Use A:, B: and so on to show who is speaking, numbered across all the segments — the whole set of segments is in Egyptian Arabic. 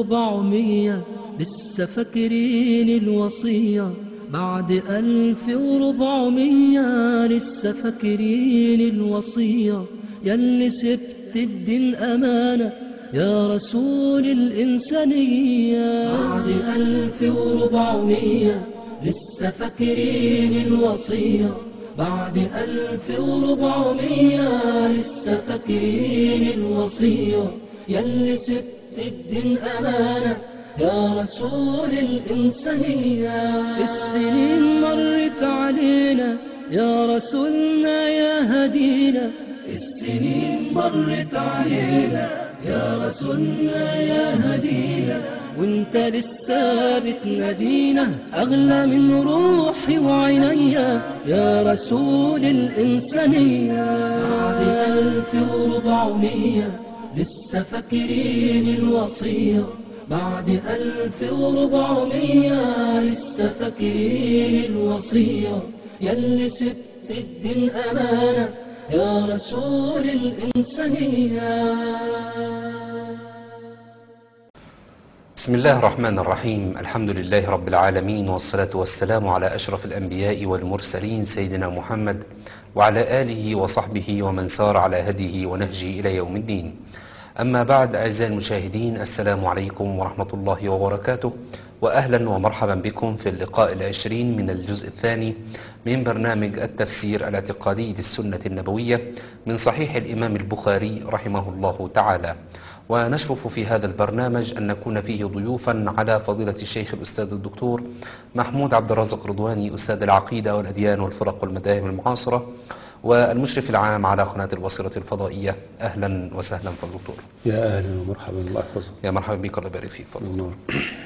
A: وربعمية لسه فاكرين الوصية بعد ألف وربعمية لسه فاكرين الوصية ياللي سبت الدين أمانة يا رسول الإنسانية بعد ألف وربعمية لسه فاكرين الوصية بعد ألف وربعمية لسه فاكرين الوصية ياللي سبت الدين أمانة يا رسول الإنسانية السنين مرت علينا يا رسولنا يا هدينا السنين مرت علينا يا رسولنا يا هدينا وانت لسه بتنادينا اغلى من روحي وعينيا يا رسول الانسانيه بعد الف وربعمية لسه فاكرين الوصيه بعد ألف وربعمية لسه فاكرين الوصية ياللي سبت الدين أمانة يا رسول الإنسانية
B: بسم الله الرحمن الرحيم الحمد لله رب العالمين والصلاة والسلام على أشرف الأنبياء والمرسلين سيدنا محمد وعلى آله وصحبه ومن سار على هديه ونهجه إلى يوم الدين أما بعد أعزائي المشاهدين السلام عليكم ورحمة الله وبركاته وأهلا ومرحبا بكم في اللقاء العشرين من الجزء الثاني من برنامج التفسير الاعتقادي للسنة النبوية من صحيح الإمام البخاري رحمه الله تعالى ونشرف في هذا البرنامج أن نكون فيه ضيوفا على فضيلة الشيخ الأستاذ الدكتور محمود عبد الرازق رضواني أستاذ العقيدة والأديان والفرق والمذاهب المعاصرة والمشرف العام على قناة البصيرة الفضائية أهلا وسهلا فالدكتور
C: يا اهلا ومرحبا الله يحفظك
B: يا مرحبا بك الله يبارك فيك فضل.
C: النور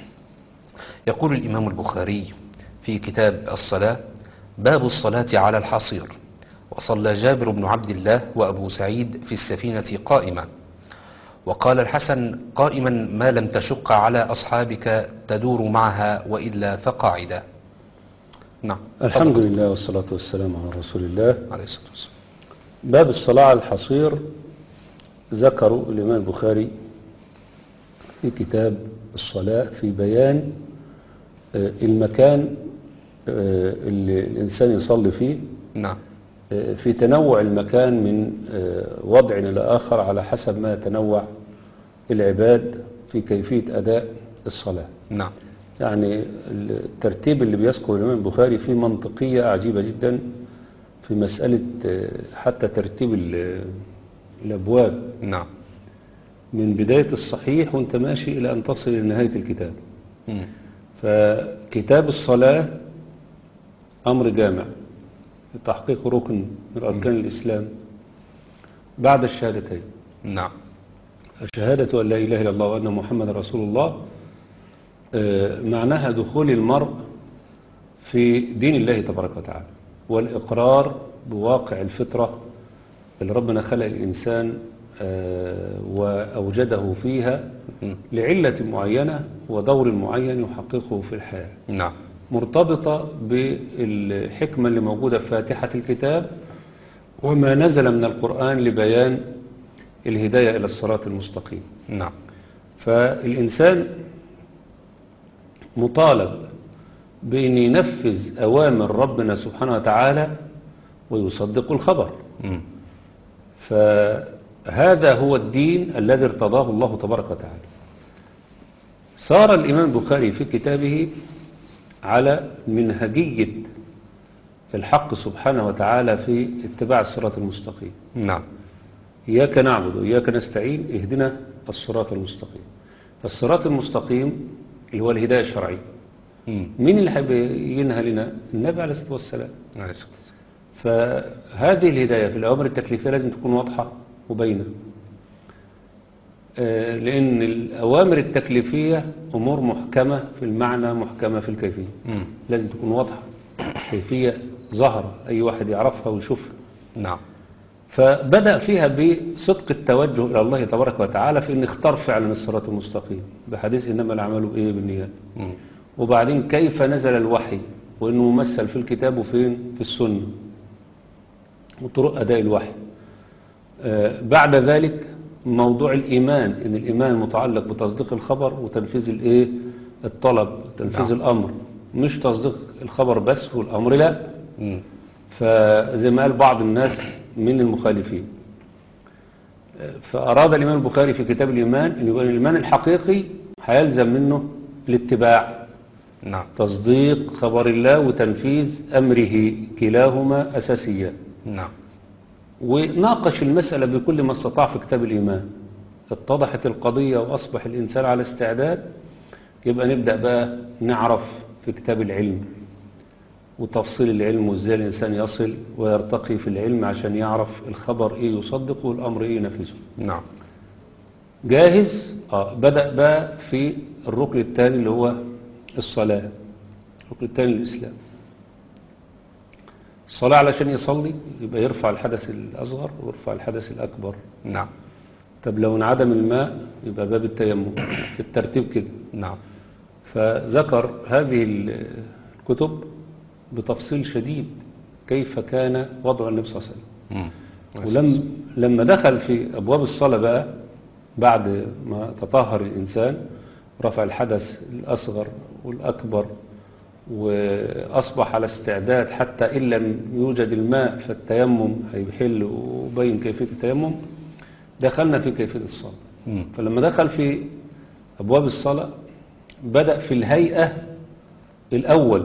B: يقول الإمام البخاري في كتاب الصلاة باب الصلاة على الحصير وصلى جابر بن عبد الله وأبو سعيد في السفينة قائمة وقال الحسن قائما ما لم تشق على أصحابك تدور معها وإلا فقاعدة نعم
C: الحمد
B: تفضل.
C: لله والصلاة والسلام على رسول الله
B: عليه الصلاة والسلام
C: باب الصلاة على الحصير ذكروا الإمام البخاري في كتاب الصلاة في بيان آه، المكان آه، اللي الإنسان يصلي فيه
B: نعم
C: آه، في تنوع المكان من آه، وضع إلى آخر على حسب ما يتنوع العباد في كيفية أداء الصلاة
B: نعم
C: يعني الترتيب اللي بيذكر الإمام البخاري فيه منطقية عجيبة جدا في مسألة آه، حتى ترتيب ال- الأبواب
B: نعم
C: من بداية الصحيح وانت ماشي إلى أن تصل إلى نهاية الكتاب
B: مم.
C: فكتاب الصلاة أمر جامع لتحقيق ركن من أركان الإسلام بعد الشهادتين
B: نعم
C: فشهادة أن لا إله إلا الله وأن محمد رسول الله آه، معناها دخول المرء في دين الله تبارك وتعالى والإقرار بواقع الفطرة اللي ربنا خلق الإنسان آه، وأوجده فيها
B: مم.
C: لعلة معينة ودور معين يحققه في الحياة
B: نعم
C: مرتبطة بالحكمة اللي موجودة في فاتحة الكتاب وما نزل من القرآن لبيان الهداية إلى الصراط المستقيم
B: نعم
C: فالإنسان مطالب بأن ينفذ أوامر ربنا سبحانه وتعالى ويصدق الخبر
B: مم.
C: فهذا هو الدين الذي ارتضاه الله تبارك وتعالى صار الإمام البخاري في كتابه على منهجية الحق سبحانه وتعالى في اتباع الصراط المستقيم
B: نعم
C: إياك نعبد وإياك نستعين اهدنا الصراط المستقيم فالصراط المستقيم اللي هو الهداية الشرعية
B: مم.
C: مين اللي هيبينها لنا النبي عليه الصلاة والسلام
B: عليه الصلاة والسلام
C: فهذه الهداية في الأوامر التكليفية لازم تكون واضحة وبينة آه، لأن الأوامر التكليفية أمور محكمة في المعنى محكمة في الكيفية
B: مم.
C: لازم تكون واضحة كيفية ظاهرة أي واحد يعرفها ويشوفها
B: نعم
C: فبدأ فيها بصدق التوجه إلى الله تبارك وتعالى في أن اختار فعلا الصراط المستقيم بحديث إنما الأعمال بإيه بالنيات
B: مم.
C: وبعدين كيف نزل الوحي وأنه ممثل في الكتاب وفين في السنة وطرق أداء الوحي آه، بعد ذلك موضوع الإيمان إن الإيمان متعلق بتصديق الخبر وتنفيذ الإيه الطلب تنفيذ
B: نعم.
C: الأمر مش تصديق الخبر بس والأمر لا
B: مم.
C: فزي ما قال بعض الناس من المخالفين فأراد الإمام البخاري في كتاب الإيمان أن يقول الإيمان الحقيقي هيلزم منه الاتباع
B: نعم
C: تصديق خبر الله وتنفيذ أمره كلاهما أساسيان
B: نعم
C: وناقش المسألة بكل ما استطاع في كتاب الإيمان اتضحت القضية وأصبح الإنسان على استعداد يبقى نبدأ بقى نعرف في كتاب العلم وتفصيل العلم وازاي الإنسان يصل ويرتقي في العلم عشان يعرف الخبر إيه يصدقه والأمر إيه ينفذه
B: نعم
C: جاهز آه بدأ بقى في الركن الثاني اللي هو الصلاة الركن الثاني للإسلام الصلاة علشان يصلي يبقى يرفع الحدث الأصغر ويرفع الحدث الأكبر
B: نعم
C: طب لو انعدم الماء يبقى باب التيمم في الترتيب كده
B: نعم
C: فذكر هذه الكتب بتفصيل شديد كيف كان وضع النبي صلى الله عليه وسلم
B: مم.
C: ولم لما دخل في أبواب الصلاة بقى بعد ما تطهر الإنسان رفع الحدث الأصغر والأكبر وأصبح على استعداد حتى إن لم يوجد الماء فالتيمم هيحل وبين كيفية التيمم دخلنا في كيفية الصلاة
B: مم.
C: فلما دخل في أبواب الصلاة بدأ في الهيئة الأول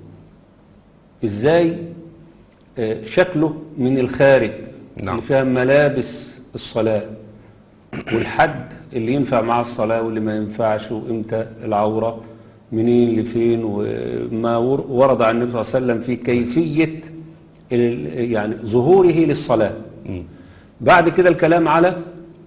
C: إزاي آه، شكله من الخارج
B: نعم.
C: اللي فيها ملابس الصلاة والحد اللي ينفع مع الصلاة واللي ما ينفعش وإمتى العورة منين لفين وما ور- ورد عن النبي صلى الله عليه وسلم في كيفية ال- يعني ظهوره للصلاة
B: مم.
C: بعد كده الكلام على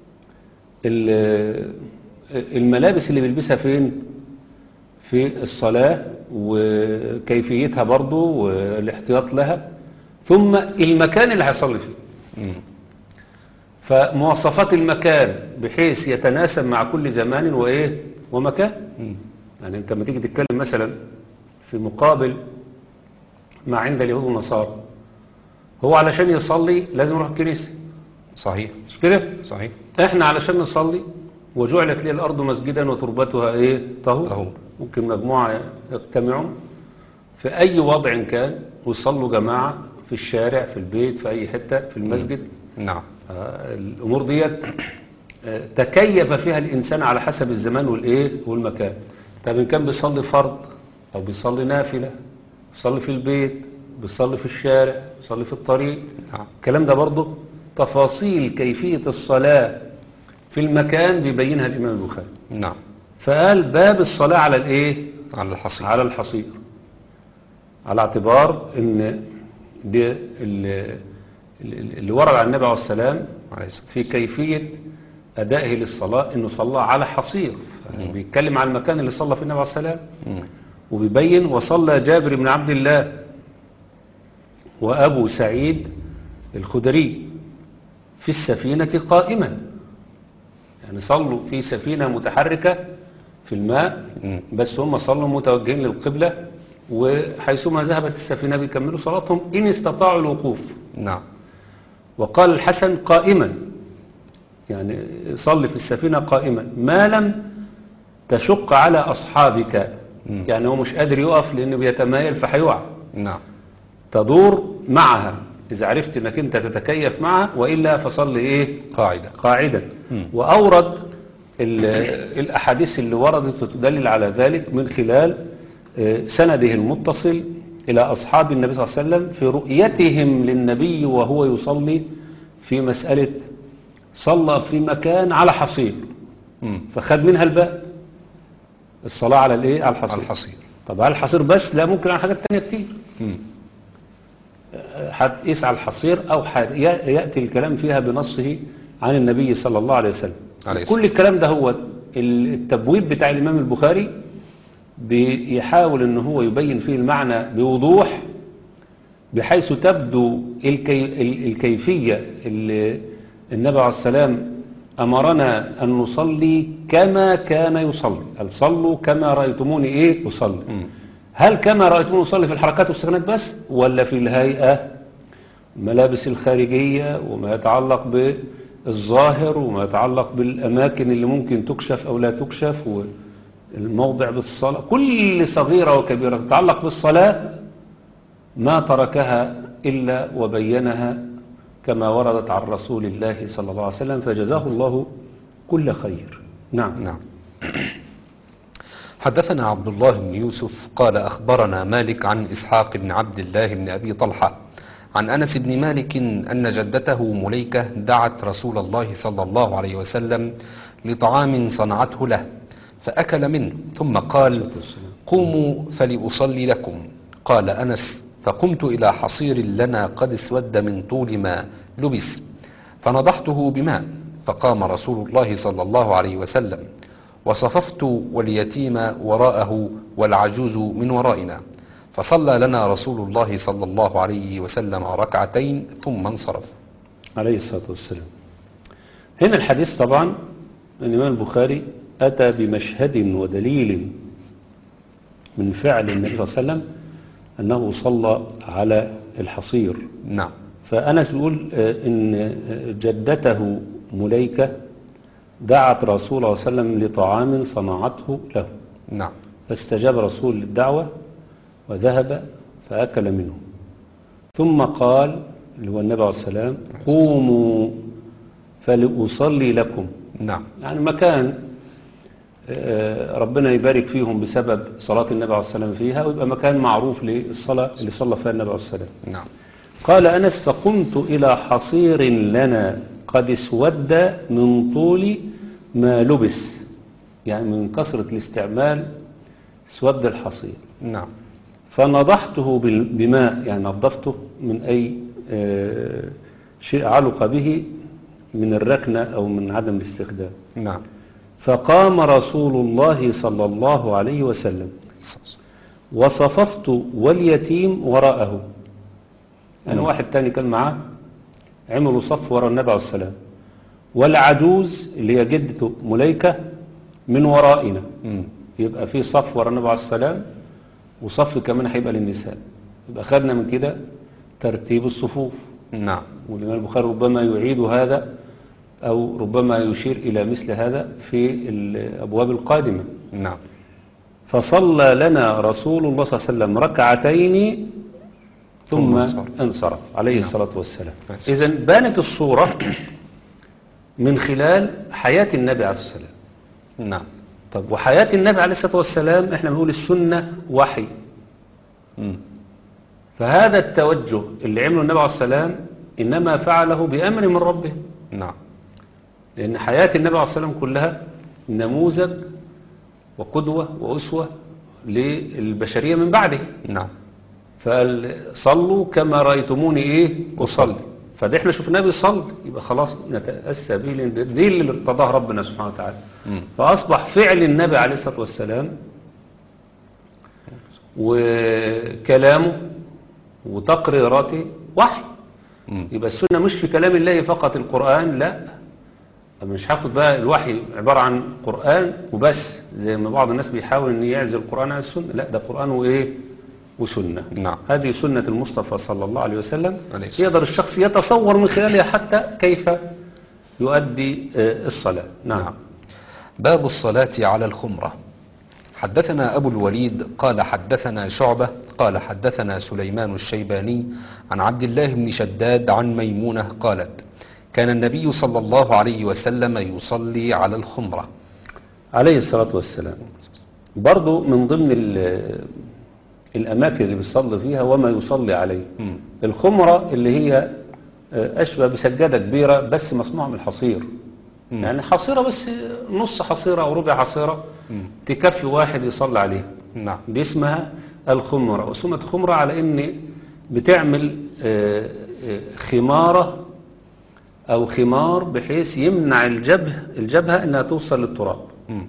C: ال- الملابس اللي بيلبسها فين في الصلاة وكيفيتها برضو والاحتياط لها ثم المكان اللي هيصلي فيه
B: مم.
C: فمواصفات المكان بحيث يتناسب مع كل زمان وإيه ومكان
B: مم.
C: يعني انت لما تيجي تتكلم مثلا في مقابل ما عند اليهود والنصارى هو علشان يصلي لازم يروح الكنيسة
B: صحيح
C: مش كده
B: صحيح
C: احنا علشان نصلي وجعلت لي الارض مسجدا وتربتها ايه طهور
B: طهور.
C: ممكن مجموعه يجتمعوا في اي وضع كان ويصلوا جماعه في الشارع في البيت في اي حته في المسجد
B: نعم
C: آه، الامور ديت آه، تكيف فيها الانسان على حسب الزمان والايه والمكان طب ان كان بيصلي فرض او بيصلي نافله بيصلي في البيت بيصلي في الشارع بيصلي في الطريق
B: نعم
C: الكلام ده برضه تفاصيل كيفية الصلاة في المكان بيبينها الإمام البخاري
B: نعم
C: فقال باب الصلاة على الإيه؟
B: على الحصير
C: على الحصير على اعتبار إن دي اللي, اللي ورد عن النبي عليه السلام
B: عليه الصلاة
C: في كيفية أدائه للصلاة إنه صلى على حصير بيتكلم عن المكان اللي صلى فيه النبي عليه السلام
B: مم.
C: وبيبين وصلى جابر بن عبد الله وأبو سعيد الخدري في السفينة قائما يعني صلوا في سفينة متحركة في الماء
B: مم.
C: بس هم صلوا متوجهين للقبلة وحيثما ذهبت السفينة بيكملوا صلاتهم إن استطاعوا الوقوف
B: نعم
C: وقال الحسن قائما يعني صلي في السفينة قائما ما لم تشق على أصحابك
B: مم.
C: يعني هو مش قادر يقف لأنه بيتمايل فهيقع
B: نعم
C: تدور معها إذا عرفت أنك أنت تتكيف معها وإلا فصل إيه
B: قاعدة
C: قاعدا
B: مم.
C: وأورد ال- الأحاديث اللي وردت وتدلل على ذلك من خلال آه، سنده المتصل إلى أصحاب النبي صلى الله عليه وسلم في رؤيتهم للنبي وهو يصلي في مسألة صلى في مكان على حصير
B: مم.
C: فخد منها الباء الصلاة على الإيه على الحصير
B: على الحصير
C: طب هل الحصير بس لا ممكن على حاجات تانية كتير
B: مم.
C: هتقيس على الحصير أو حد- ي- يأتي الكلام فيها بنصه عن النبي صلى الله عليه وسلم
B: عليه الصلاة
C: كل الكلام ده هو التبويب بتاع الإمام البخاري بيحاول ان هو يبين فيه المعنى بوضوح بحيث تبدو الكي ال- الكيفية اللي النبي عليه السلام أمرنا أن نصلي كما كان يصلي قال صلوا كما رأيتموني إيه أصلي
B: مم.
C: هل كما رأيتموني أصلي في الحركات والسكنات بس ولا في الهيئة ملابس الخارجية وما يتعلق الظاهر وما يتعلق بالأماكن اللي ممكن تكشف أو لا تكشف والموضع بالصلاة كل صغيرة وكبيرة تتعلق بالصلاة ما تركها إلا وبينها كما وردت عن رسول الله صلى الله عليه وسلم فجزاه الله كل خير نعم
B: نعم حدثنا عبد الله بن يوسف قال أخبرنا مالك عن إسحاق بن عبد الله بن أبي طلحة عن أنس بن مالك أن جدته مليكة دعت رسول الله صلى الله عليه وسلم لطعام صنعته له فأكل منه ثم قال قوموا فلأصلي لكم قال أنس فقمت إلى حصير لنا قد اسود من طول ما لبس فنضحته بماء فقام رسول الله صلى الله عليه وسلم وصففت واليتيم وراءه والعجوز من ورائنا فصلى لنا رسول الله صلى الله عليه وسلم ركعتين ثم انصرف
C: عليه الصلاة والسلام هنا الحديث طبعا الإمام البخاري أتى بمشهد ودليل من فعل النبي صلى الله عليه وسلم أنه صلى على الحصير
B: نعم
C: فأنس بيقول آه، إن آه، جدته مليكة دعت رسول الله صلى الله عليه وسلم لطعام صنعته له
B: نعم
C: فاستجاب رسول للدعوة وذهب فأكل منه ثم قال اللي هو النبي عليه السلام قوموا فلأصلي لكم
B: نعم
C: يعني مكان آه، ربنا يبارك فيهم بسبب صلاة النبي عليه السلام فيها ويبقى مكان معروف للصلاة اللي صلى فيها النبي عليه السلام
B: نعم
C: قال أنس فقمت إلى حصير لنا قد اسود من طول ما لبس يعني من كثرة الاستعمال اسود الحصير
B: نعم
C: فنضحته بال- بماء يعني نظفته من أي آه، شيء علق به من الركنة أو من عدم الاستخدام
B: نعم
C: فقام رسول الله صلى الله عليه وسلم وصففت واليتيم وراءه يعني واحد تاني كان معاه عملوا صف وراء النبي عليه السلام والعجوز اللي هي جدته مليكة من ورائنا
B: مم.
C: يبقى في صف وراء النبي عليه السلام وصف كمان هيبقى للنساء يبقى خدنا من كده ترتيب الصفوف
B: نعم
C: والإمام البخاري ربما يعيد هذا أو ربما يشير إلى مثل هذا في الأبواب القادمة
B: نعم
C: فصلى لنا رسول الله صلى الله عليه وسلم ركعتين ثم
B: ثم انصرف.
C: انصرف عليه
B: نعم.
C: الصلاة والسلام
B: نعم.
C: إذا بانت الصورة من خلال حياة النبي عليه الصلاة والسلام
B: نعم
C: طب وحياة النبي عليه الصلاة والسلام احنا بنقول السنة وحي
B: مم.
C: فهذا التوجه اللي عمله النبي عليه السلام إنما فعله بأمر من ربه
B: نعم
C: لأن حياة النبي عليه الصلاة والسلام كلها نموذج وقدوة وأسوة للبشرية من بعده
B: نعم
C: فقال صلوا كما رأيتموني إيه أصلي فده احنا شفناه بيصلي يبقى خلاص نتأسى به لأن ده- دي اللي ارتضاه ربنا سبحانه وتعالى
B: مم.
C: فأصبح فعل النبي عليه الصلاة والسلام وكلامه وتقريراته وحي
B: مم.
C: يبقى السنة مش في كلام الله فقط القرآن لا مش هاخد بقى الوحي عبارة عن قرآن وبس زي ما بعض الناس بيحاول ان يعزل القرآن عن السنة لا ده قرآن وايه وسنة
B: نعم.
C: هذه سنة المصطفى صلى الله عليه وسلم
B: عليه الصلاة
C: يقدر الشخص يتصور من خلالها حتى كيف يؤدي آه، الصلاة نعم,
B: نعم. باب الصلاة على الخمرة حدثنا أبو الوليد قال حدثنا شعبة قال حدثنا سليمان الشيباني عن عبد الله بن شداد عن ميمونة قالت كان النبي صلى الله عليه وسلم يصلي على الخمرة
C: عليه الصلاة والسلام برضو من ضمن ال- الأماكن اللي بيصلي فيها وما يصلي عليه
B: مم.
C: الخمرة اللي هي آه، أشبه بسجادة كبيرة بس مصنوعة من الحصير
B: مم.
C: يعني حصيرة بس نص حصيرة أو ربع حصيرة
B: مم.
C: تكفي واحد يصلي عليها
B: نعم
C: دي اسمها الخمرة وسمت خمرة على إن بتعمل آه، آه، خمارة أو خمار بحيث يمنع الجبه الجبهة إنها توصل للتراب
B: مم.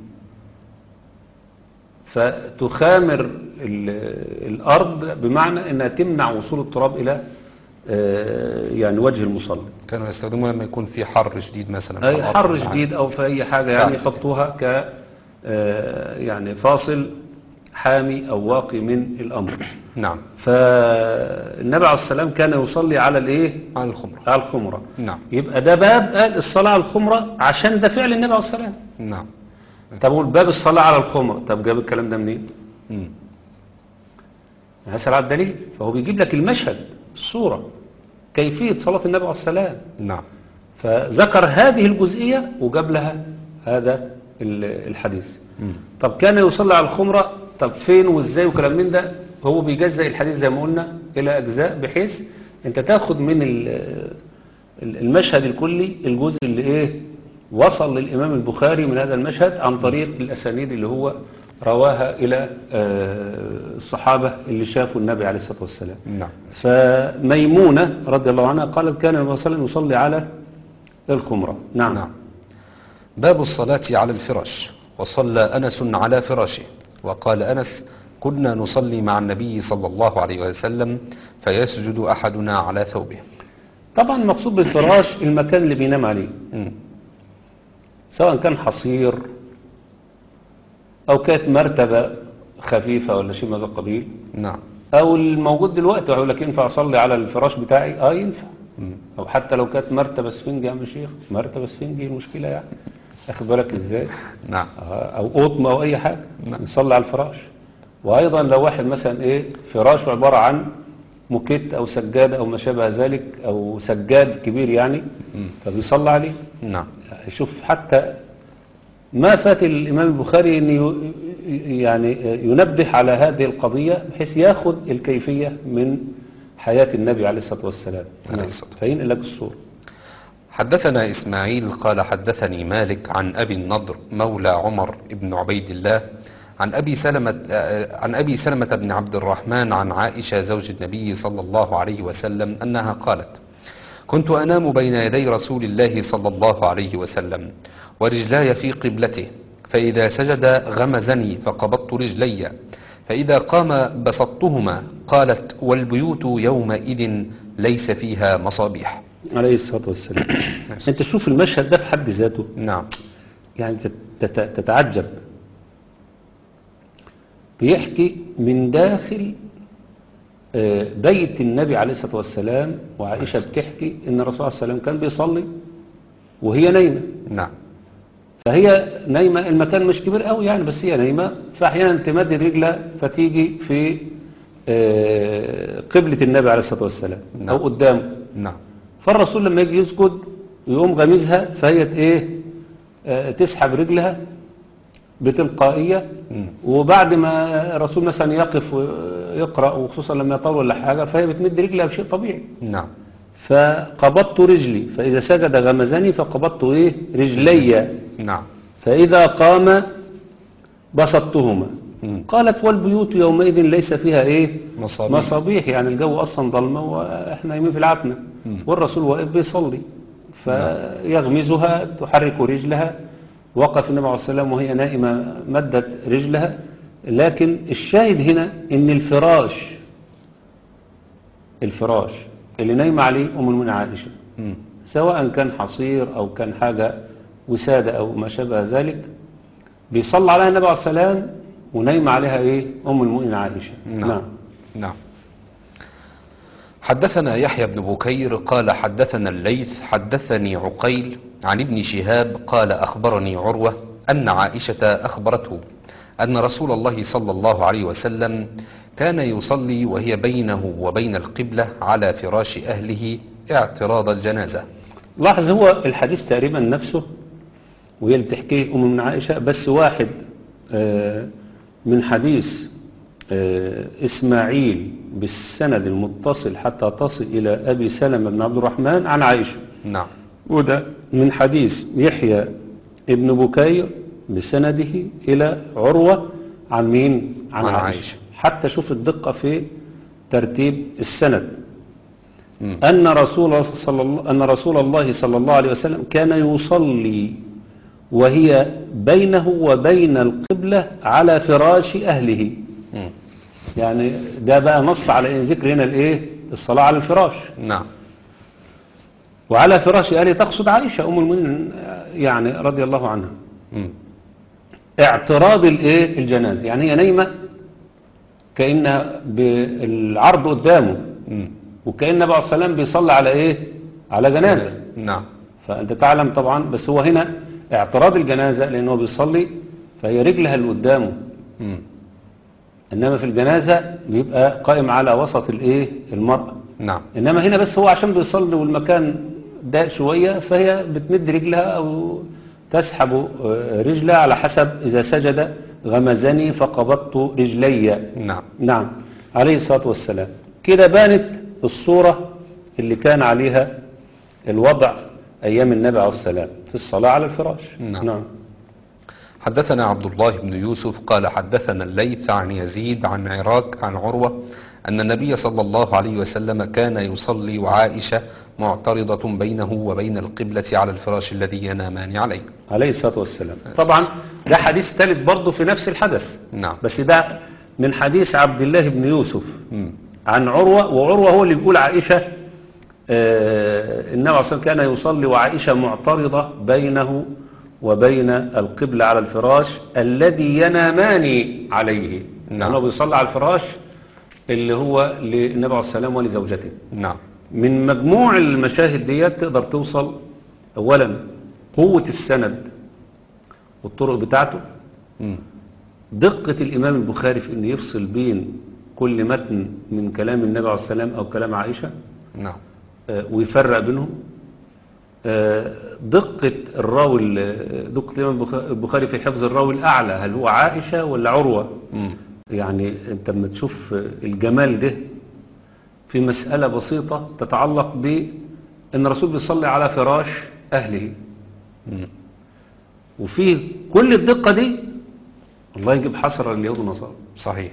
C: فتخامر ال- الأرض بمعنى أنها تمنع وصول التراب إلى آه، يعني وجه المصلي
B: كانوا يستخدموها لما يكون في حر شديد مثلا
C: أي
B: في الأرض
C: حر
B: ولا حاجة.
C: شديد أو في أي حاجة يعني
B: فعلا.
C: يحطوها ك آه، يعني فاصل حامي أو واقي من الأمر
B: نعم
C: فالنبي عليه السلام كان يصلي على الايه
B: على الخمرة
C: على الخمرة
B: نعم
C: يبقى ده باب قال الصلاة على الخمرة عشان ده فعل النبي عليه السلام
B: نعم
C: طب قول باب الصلاة على الخمرة طب جاب الكلام ده منين
B: مم.
C: هسأل على الدليل فهو بيجيب لك المشهد الصورة كيفية صلاة النبي عليه السلام
B: نعم
C: فذكر هذه الجزئية وجاب لها هذا ال- الحديث
B: مم.
C: طب كان يصلي على الخمرة طب فين وازاي وكلام من ده هو بيجزأ الحديث زي ما قلنا إلى أجزاء بحيث أنت تاخد من ال- ال- المشهد الكلي الجزء اللي إيه وصل للإمام البخاري من هذا المشهد عن طريق الأسانيد اللي هو رواها إلى آه، الصحابة اللي شافوا النبي عليه الصلاة والسلام
B: نعم
C: فميمونة رضي الله عنها قالت كان النبي صلى الله عليه وسلم يصلي على الخمرة نعم,
B: نعم باب الصلاة على الفراش وصلى أنس على فراشه وقال أنس كنا نصلي مع النبي صلى الله عليه وسلم فيسجد أحدنا على ثوبه
C: طبعا المقصود بالفراش المكان اللي بينام عليه
B: مم.
C: سواء كان حصير أو كانت مرتبة خفيفة ولا شيء من هذا القبيل
B: نعم
C: أو الموجود دلوقتي يقول لك ينفع أصلي على الفراش بتاعي آه ينفع
B: مم.
C: أو حتى لو كانت مرتبة سفنجة يا عم شيخ مرتبة سفنجة المشكلة يعني أخد بالك إزاي
B: نعم
C: آه، أو قطن أو أي حاجة
B: نعم.
C: نصلي على الفراش وأيضا لو واحد مثلا إيه فراشه عبارة عن موكيت أو سجادة أو ما شابه ذلك أو سجاد كبير يعني
B: مم.
C: فبيصلي عليه
B: نعم
C: شوف حتى ما فات الإمام البخاري أن ي- يعني ينبه على هذه القضية بحيث ياخذ الكيفية من حياة النبي عليه الصلاة والسلام
B: عليه
C: نعم.
B: الصلاة والسلام.
C: فينقل لك الصورة
B: حدثنا إسماعيل قال حدثني مالك عن أبي النضر مولى عمر بن عبيد الله عن أبي سلمة آه، عن أبي سلمة بن عبد الرحمن عن عائشة زوج النبي صلى الله عليه وسلم أنها قالت كنت أنام بين يدي رسول الله صلى الله عليه وسلم ورجلاي في قبلته فإذا سجد غمزني فقبضت رجلي فإذا قام بسطتهما قالت والبيوت يومئذ ليس فيها مصابيح
C: عليه الصلاة والسلام أنت شوف المشهد ده في حد ذاته
B: نعم
C: يعني تت- تت- تتعجب بيحكي من داخل آه، بيت النبي عليه الصلاة والسلام وعائشة بتحكي ان الرسول عليه الصلاة والسلام كان بيصلي وهي نايمة
B: نعم
C: فهي نايمة المكان مش كبير قوي يعني بس هي نايمة فأحيانا تمدد رجلها فتيجي في آه، قبلة النبي عليه الصلاة والسلام
B: نعم.
C: أو قدامه
B: نعم
C: فالرسول لما يجي يسجد يقوم غمزها فهي ت- ايه آه، تسحب رجلها بتلقائية
B: مم.
C: وبعد ما الرسول مثلا يقف ويقرأ وخصوصا لما يطول ولا حاجة فهي بتمد رجلها بشيء طبيعي
B: نعم
C: فقبضت رجلي فإذا سجد غمزني فقبضت ايه رجلي
B: نعم
C: فإذا قام بسطتهما
B: مم.
C: قالت والبيوت يومئذ ليس فيها ايه
B: مصابيح.
C: مصابيح يعني الجو اصلا ضلمه واحنا نايمين في العتمه
B: مم.
C: والرسول واقف بيصلي فيغمزها تحرك رجلها وقف النبي عليه الصلاه والسلام وهي نائمه مدت رجلها لكن الشاهد هنا ان الفراش الفراش اللي نايمه عليه ام المؤمنين عائشه
B: مم.
C: سواء كان حصير أو كان حاجة وسادة أو ما شابه ذلك بيصلى عليها النبي عليه السلام ونايم عليها إيه أم المؤمنين عائشة
B: نعم نعم حدثنا يحيى بن بكير قال حدثنا الليث حدثني عقيل عن ابن شهاب قال أخبرني عروة أن عائشة أخبرته أن رسول الله صلى الله عليه وسلم كان يصلي وهي بينه وبين القبلة على فراش أهله اعتراض الجنازة
C: لاحظ هو الحديث تقريبا نفسه وهي اللي بتحكيه أم من عائشة بس واحد آه، من حديث آه، إسماعيل بالسند المتصل حتى تصل إلى أبي سلمة بن عبد الرحمن عن عائشة
B: نعم
C: وده من حديث يحيى ابن بكير بسنده إلى عروة عن مين؟ عن,
B: عن
C: عائشة.
B: عائشة.
C: حتى شوف الدقة في ترتيب السند
B: مم.
C: أن رسول الله صلى الله أن رسول الله صلى الله عليه وسلم كان يصلي وهي بينه وبين القبلة على فراش أهله
B: مم.
C: يعني ده بقى نص على إن ذكر هنا الإيه؟ الصلاة على الفراش
B: نعم
C: وعلى فراش أهله تقصد عائشة أم المؤمنين يعني رضي الله عنها
B: مم.
C: اعتراض الايه الجنازه يعني هي نايمه كأنها بالعرض قدامه
B: مم.
C: وكأن النبي عليه الصلاة والسلام بيصلي على ايه على جنازة
B: نعم
C: فأنت تعلم طبعا بس هو هنا اعتراض الجنازة لأنه بيصلي فهي رجلها اللي قدامه
B: مم.
C: إنما في الجنازة بيبقى قائم على وسط الايه المرأة
B: نعم
C: إنما هنا بس هو عشان بيصلي والمكان ضيق شوية فهي بتمد رجلها أو تسحب آه، رجلها على حسب إذا سجد غمزني فقبضت رجلي
B: نعم
C: نعم عليه الصلاة والسلام كده بانت الصورة اللي كان عليها الوضع أيام النبي عليه السلام في الصلاة على الفراش
B: نعم.
C: نعم.
B: حدثنا عبد الله بن يوسف قال حدثنا الليث عن يزيد عن عراك عن عروة أن النبي صلى الله عليه وسلم كان يصلي وعائشة معترضة بينه وبين القبلة على الفراش الذي ينامان عليه
C: عليه الصلاة والسلام طبعا ده حديث ثالث برضه في نفس الحدث
B: نعم
C: بس ده من حديث عبد الله بن يوسف
B: مم.
C: عن عروة وعروة هو اللي بيقول عائشة آه، النبي عليه الصلاة والسلام كان يصلي وعائشة معترضة بينه وبين القبلة على الفراش الذي ينامان عليه
B: نعم.
C: يعني هو بيصلي على الفراش اللي هو للنبي عليه الصلاة والسلام ولزوجته
B: نعم
C: من مجموع المشاهد ديت تقدر توصل أولا قوة السند والطرق بتاعته
B: مم.
C: دقة الإمام البخاري في أن يفصل بين كل متن من كلام النبي عليه السلام أو كلام عائشة
B: نعم
C: آه، ويفرق بينهم آه، دقة الراوي ال- دقة الإمام البخ- البخاري في حفظ الراوي الأعلى هل هو عائشة ولا عروة
B: مم.
C: يعني أنت لما تشوف الجمال ده في مسألة بسيطة تتعلق بأن الرسول بيصلي على فراش أهله
B: مم.
C: وفي كل الدقة دي الله يجيب حسرة لليهود والنصارى
B: صحيح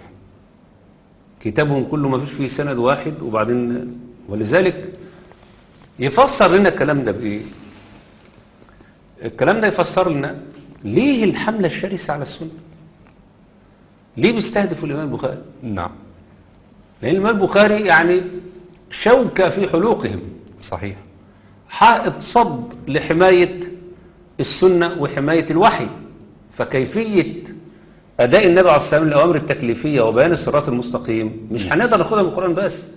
C: كتابهم كله ما فيش فيه سند واحد وبعدين ولذلك يفسر لنا الكلام ده بإيه الكلام ده يفسر لنا ليه الحملة الشرسة على السنة ليه بيستهدفوا الإمام البخاري
B: نعم
C: لأن الإمام البخاري يعني شوكة في حلوقهم
B: صحيح
C: حائط صد لحماية السنة وحماية الوحي فكيفية أداء النبي عليه الصلاة والسلام الأوامر التكليفية وبيان الصراط المستقيم مش هنقدر ناخدها من القرآن بس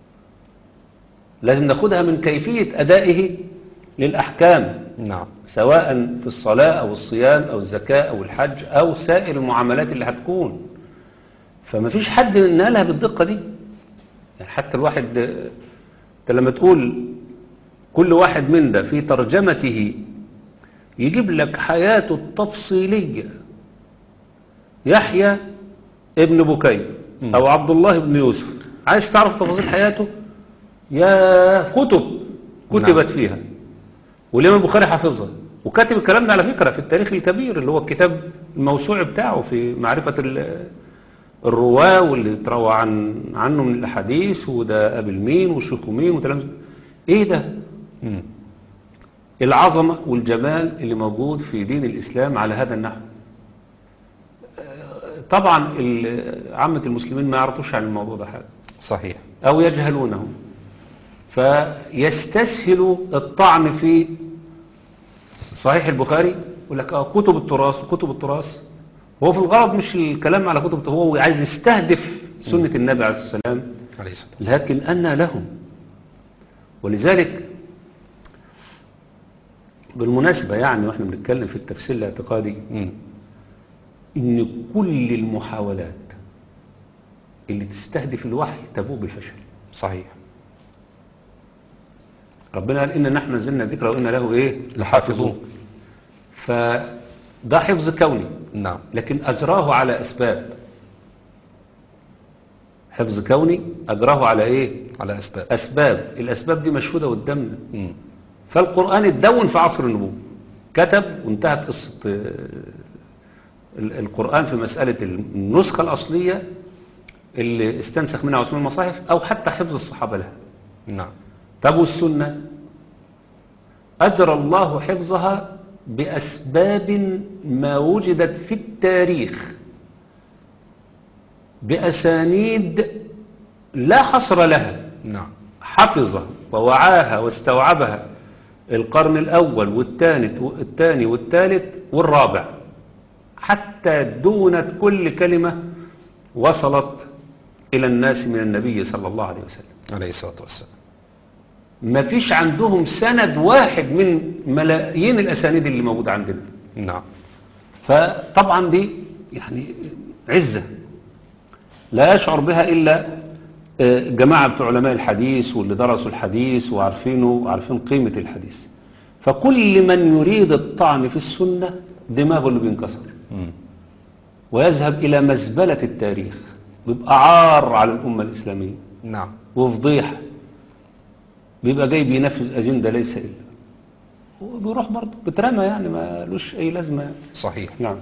C: لازم ناخدها من كيفية أدائه للأحكام
B: نعم
C: سواء في الصلاة أو الصيام أو الزكاة أو الحج أو سائر المعاملات اللي هتكون فما فيش حد نالها بالدقة دي يعني حتى الواحد آه، انت لما تقول كل واحد من ده في ترجمته يجيب لك حياته التفصيلية يحيى ابن بكير
B: مم.
C: أو عبد الله بن يوسف عايز تعرف تفاصيل حياته يا كتب كتبت
B: نعم.
C: فيها والإمام البخاري حافظها وكاتب الكلام ده على فكرة في التاريخ الكبير اللي هو الكتاب الموسوعي بتاعه في معرفة ال- الرواة واللي تروى عن عنه من الأحاديث وده قابل مين وشيخه مين وكلام إيه ده؟
B: مم.
C: العظمة والجمال اللي موجود في دين الإسلام على هذا النحو آه، طبعا ال- عامة المسلمين ما يعرفوش عن الموضوع ده حاجة
B: صحيح
C: أو يجهلونه فيستسهل الطعن في صحيح البخاري يقول لك اه كتب التراث كتب التراث هو في الغرض مش الكلام على كتب هو عايز يستهدف سنة النبي عليه الصلاة والسلام
B: عليه الصلاة والسلام
C: لكن أن لهم ولذلك بالمناسبة يعني واحنا بنتكلم في التفسير الاعتقادي
B: مم.
C: ان كل المحاولات اللي تستهدف الوحي تبوء بالفشل
B: صحيح
C: ربنا قال إن نحن نزلنا الذكر وإن له إيه
B: لحافظون.
C: فده حفظ كوني
B: نعم
C: لكن أجراه على أسباب حفظ كوني أجراه على إيه
B: على أسباب
C: أسباب الأسباب دي مشهودة قدامنا
B: مم.
C: فالقرآن اتدون في عصر النبوة كتب وانتهت قصة آه، ال- القرآن في مسألة النسخة الأصلية اللي استنسخ منها عثمان المصاحف أو حتى حفظ الصحابة لها
B: نعم
C: طب والسنة أجرى الله حفظها بأسباب ما وجدت في التاريخ بأسانيد لا حصر لها
B: نعم
C: حفظها ووعاها واستوعبها القرن الأول والثاني الثاني والثالث والرابع حتى دونت كل كلمة وصلت إلى الناس من النبي صلى الله عليه وسلم
B: عليه الصلاة والسلام
C: ما فيش عندهم سند واحد من ملايين الأسانيد اللي موجودة عندنا
B: نعم
C: فطبعا دي يعني عزة لا يشعر بها إلا آه، جماعة بتوع علماء الحديث واللي درسوا الحديث وعارفينه وعارفين قيمة الحديث فكل من يريد الطعن في السنة دماغه اللي بينكسر
B: مم.
C: ويذهب إلى مزبلة التاريخ بيبقى عار على الأمة الإسلامية
B: نعم
C: وفضيحة بيبقى جاي بينفذ أجندة ليس إلا وبيروح برضه بترمى يعني ما لوش أي لازمة يعني.
B: صحيح
C: نعم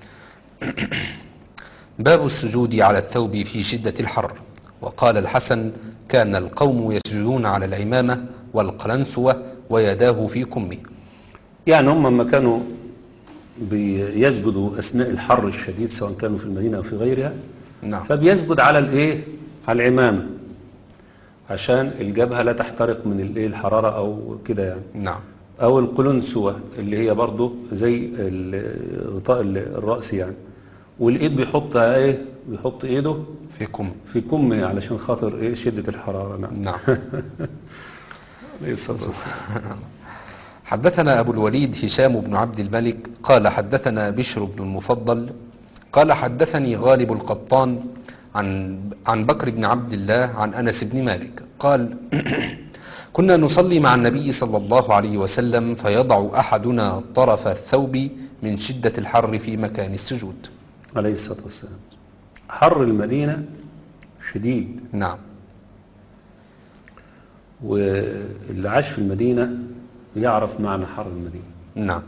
B: باب السجود على الثوب في شدة الحر وقال الحسن كان القوم يسجدون على العمامة والقلنسوة ويداه في كمه
C: يعني هم لما كانوا بيسجدوا أثناء الحر الشديد سواء كانوا في المدينة أو في غيرها
B: نعم
C: فبيسجد على الإيه على العمامة عشان الجبهة لا تحترق من الإيه الحرارة أو كده يعني
B: نعم
C: أو القلنسوة اللي هي برضه زي ال- غطاء ال- الرأس يعني والإيد بيحطها إيه بيحط إيده
B: في كم
C: في كمه علشان خاطر إيه شدة الحرارة نعم
B: نعم
C: عليه الصلاة والسلام.
B: حدثنا أبو الوليد هشام بن عبد الملك قال حدثنا بشر بن المفضل قال حدثني غالب القطان عن عن بكر بن عبد الله عن أنس بن مالك قال كنا نصلي مع النبي صلى الله عليه وسلم فيضع أحدنا طرف الثوب من شدة الحر في مكان السجود
C: عليه الصلاة والسلام حر المدينة شديد
B: نعم
C: واللي عاش في المدينة يعرف معنى حر المدينة
B: نعم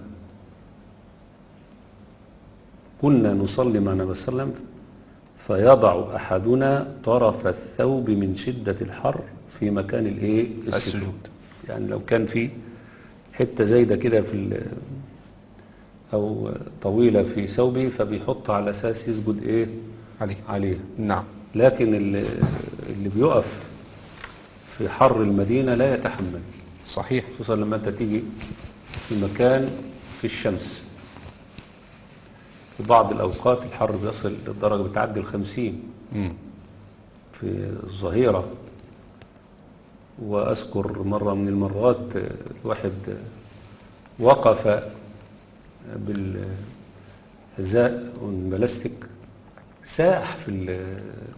C: كنا نصلي مع النبي صلى الله عليه وسلم فيضع أحدنا طرف الثوب من شدة الحر في مكان الايه
B: السجود.
C: يعني لو كان في حتة زايدة كده في ال- أو طويلة في ثوبه فبيحط على أساس يسجد إيه
B: عليه
C: عليها
B: نعم
C: لكن اللي, اللي بيقف في حر المدينة لا يتحمل
B: صحيح
C: خصوصا لما انت تيجي في مكان في الشمس في بعض الأوقات الحر بيصل للدرجة بتعدي الخمسين
B: مم.
C: في الظهيرة وأذكر مرة من المرات آه، الواحد آه، وقف بالحذاء والبلاستيك ساح في ال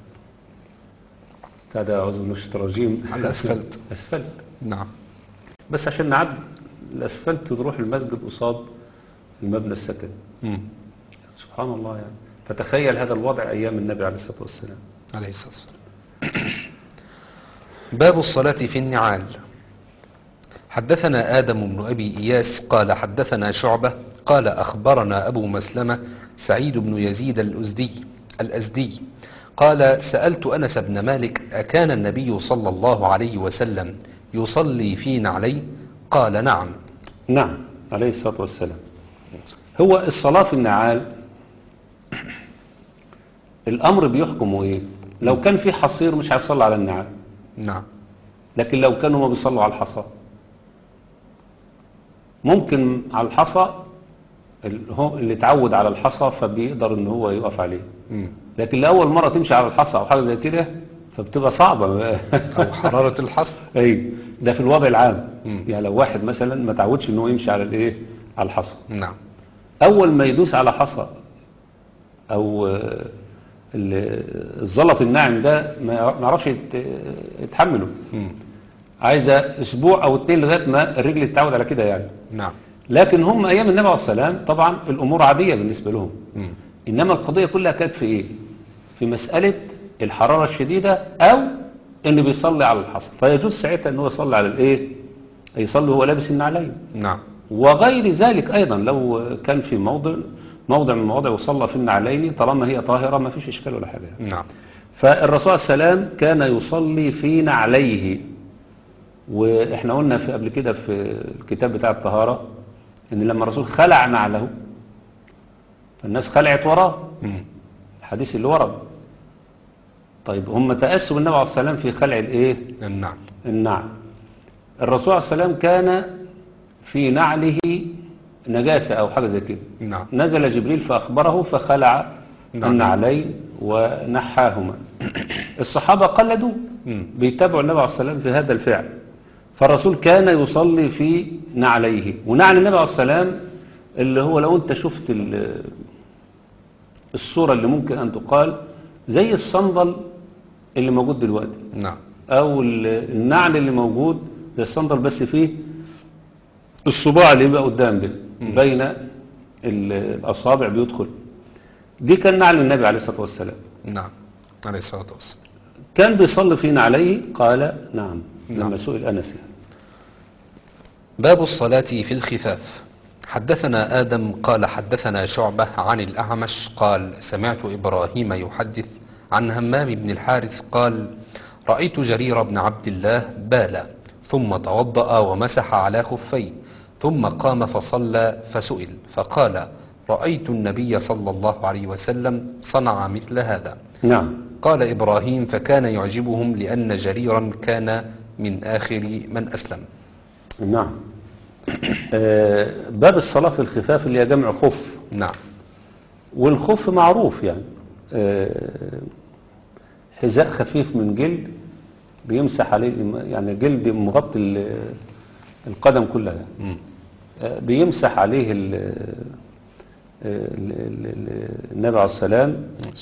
C: بتاع ده أعوذ بالله من الشيطان الرجيم
B: على الأسفلت.
C: أسفلت
B: نعم
C: بس عشان نعدي الأسفلت تروح المسجد قصاد المبنى السكني
B: مم.
C: سبحان الله يعني فتخيل هذا الوضع أيام النبي عليه الصلاة والسلام
B: عليه الصلاة والسلام باب الصلاة في النعال حدثنا آدم بن أبي إياس قال حدثنا شعبة قال أخبرنا أبو مسلمة سعيد بن يزيد الأزدي الأزدي قال سألت أنس بن مالك أكان النبي صلى الله عليه وسلم يصلي في نعلي قال نعم
C: نعم عليه الصلاة والسلام هو الصلاة في النعال الأمر بيحكمه إيه لو كان في حصير مش هيصلي على النعال
B: نعم
C: لكن لو كانوا ما بيصلوا على الحصى ممكن على الحصى ال- هو اللي اتعود على الحصى فبيقدر ان هو يقف عليه
B: مم.
C: لكن لأول مرة تمشي على الحصى أو حاجة زي كده فبتبقى صعبة
B: أو حرارة الحصر
C: أي ده في الوضع العام
B: مم.
C: يعني لو واحد مثلا ما تعودش ان هو يمشي على الايه على الحصى
B: نعم
C: اول ما يدوس على حصى او آه، ال- الزلط الناعم ده ما يع- ما يعرفش يت- يتحمله
B: مم.
C: عايزه اسبوع او اتنين لغايه ما الرجل تتعود على كده يعني
B: نعم
C: لكن هم ايام النبي عليه السلام طبعا الامور عاديه بالنسبه لهم
B: مم.
C: انما القضيه كلها كانت في ايه في مساله الحراره الشديده او ان بيصلي على الحصى فيجوز ساعتها ان هو يصلي على الايه يصلي وهو لابس النعلين
B: نعم
C: وغير ذلك أيضا لو كان في موضع موضع من المواضع وصلى في النعلين طالما هي طاهرة ما فيش إشكال ولا حاجة
B: نعم
C: فالرسول عليه السلام كان يصلي في نعليه وإحنا قلنا في قبل كده في الكتاب بتاع الطهارة إن لما الرسول خلع نعله فالناس خلعت وراه
B: مم.
C: الحديث اللي ورا طيب هم تأسوا بالنبي عليه السلام في خلع الإيه
B: النعل
C: النعل الرسول عليه السلام كان في نعله نجاسة أو حاجة زي كده
B: نعم
C: نزل جبريل فأخبره فخلع
B: نعم.
C: النعلين ونحاهما الصحابة قلدوا
B: مم.
C: بيتابعوا النبي عليه الصلاة والسلام في هذا الفعل فالرسول كان يصلي في نعليه ونعل النبي عليه الصلاة والسلام اللي هو لو انت شفت ال- الصورة اللي ممكن ان تقال زي الصندل اللي موجود دلوقتي
B: نعم
C: او ال- النعل اللي موجود زي الصندل بس فيه الصباع اللي يبقى قدام ده بين ال- الاصابع بيدخل دي كان نعل النبي عليه الصلاة والسلام
B: نعم عليه الصلاة والسلام
C: كان بيصلي فينا عليه قال نعم
B: نعم.
C: لما سئل أنس يعني.
B: باب الصلاة في الخفاف حدثنا آدم قال حدثنا شعبة عن الأعمش قال سمعت إبراهيم يحدث عن همام بن الحارث قال رأيت جرير بن عبد الله بالا ثم توضأ ومسح على خفيه ثم قام فصلى فسئل فقال رأيت النبي صلى الله عليه وسلم صنع مثل هذا
C: نعم
B: قال إبراهيم فكان يعجبهم لأن جريرا كان من آخر من أسلم
C: نعم آه، باب الصلاة في الخفاف اللي هي جمع خف
B: نعم
C: والخف معروف يعني آه، حذاء خفيف من جلد بيمسح عليه يعني جلد مغطي ال- القدم كلها
B: مم.
C: آه، بيمسح عليه ال- ال- ال- ال- النبي عليه السلام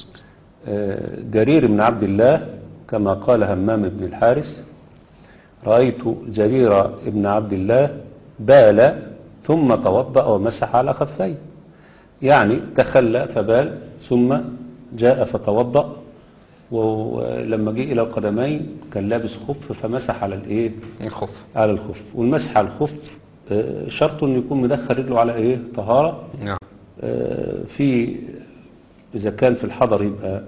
C: آه، جرير بن عبد الله كما قال همام بن الحارث رأيت جرير بن عبد الله بال ثم توضأ ومسح على خفيه يعني تخلى فبال ثم جاء فتوضأ ولما جه إلى القدمين كان لابس خف فمسح على الايه
B: الخف
C: على الخف والمسح على الخف آه، شرط انه يكون مدخل رجله على ايه طهارة
B: نعم
C: آه، في إذا كان في الحضر يبقى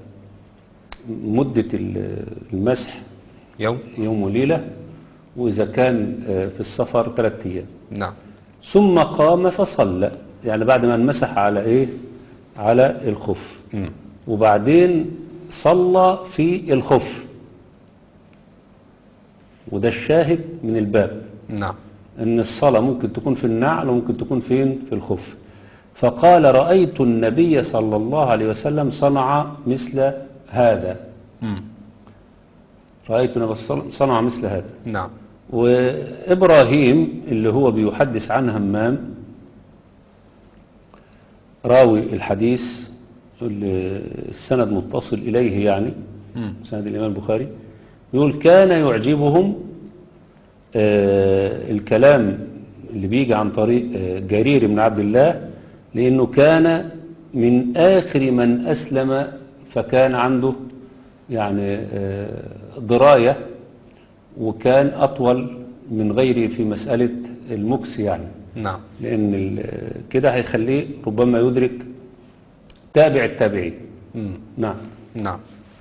C: مدة ال- المسح
B: يوم
C: يوم وليلة وإذا كان آه، في السفر ثلاثة أيام
B: نعم
C: ثم قام فصلى يعني بعد ما انمسح على إيه على الخف
B: مم.
C: وبعدين صلى في الخف وده الشاهد من الباب
B: نعم
C: ان الصلاة ممكن تكون في النعل وممكن تكون فين في الخف فقال رأيت النبي صلى الله عليه وسلم صنع مثل هذا
B: مم.
C: رأيت النبي صلى- صنع مثل هذا
B: نعم
C: وإبراهيم اللي هو بيحدث عن همام راوي الحديث اللي السند متصل إليه يعني
B: مم.
C: سند الإمام البخاري يقول كان يعجبهم آه، الكلام اللي بيجي عن طريق آه، جرير بن عبد الله لأنه كان من آخر من أسلم فكان عنده يعني آه، دراية وكان أطول من غيره في مسألة المكس يعني
B: نعم
C: لأن ال- كده هيخليه ربما يدرك تابع التابعين
B: مم.
C: نعم
B: نعم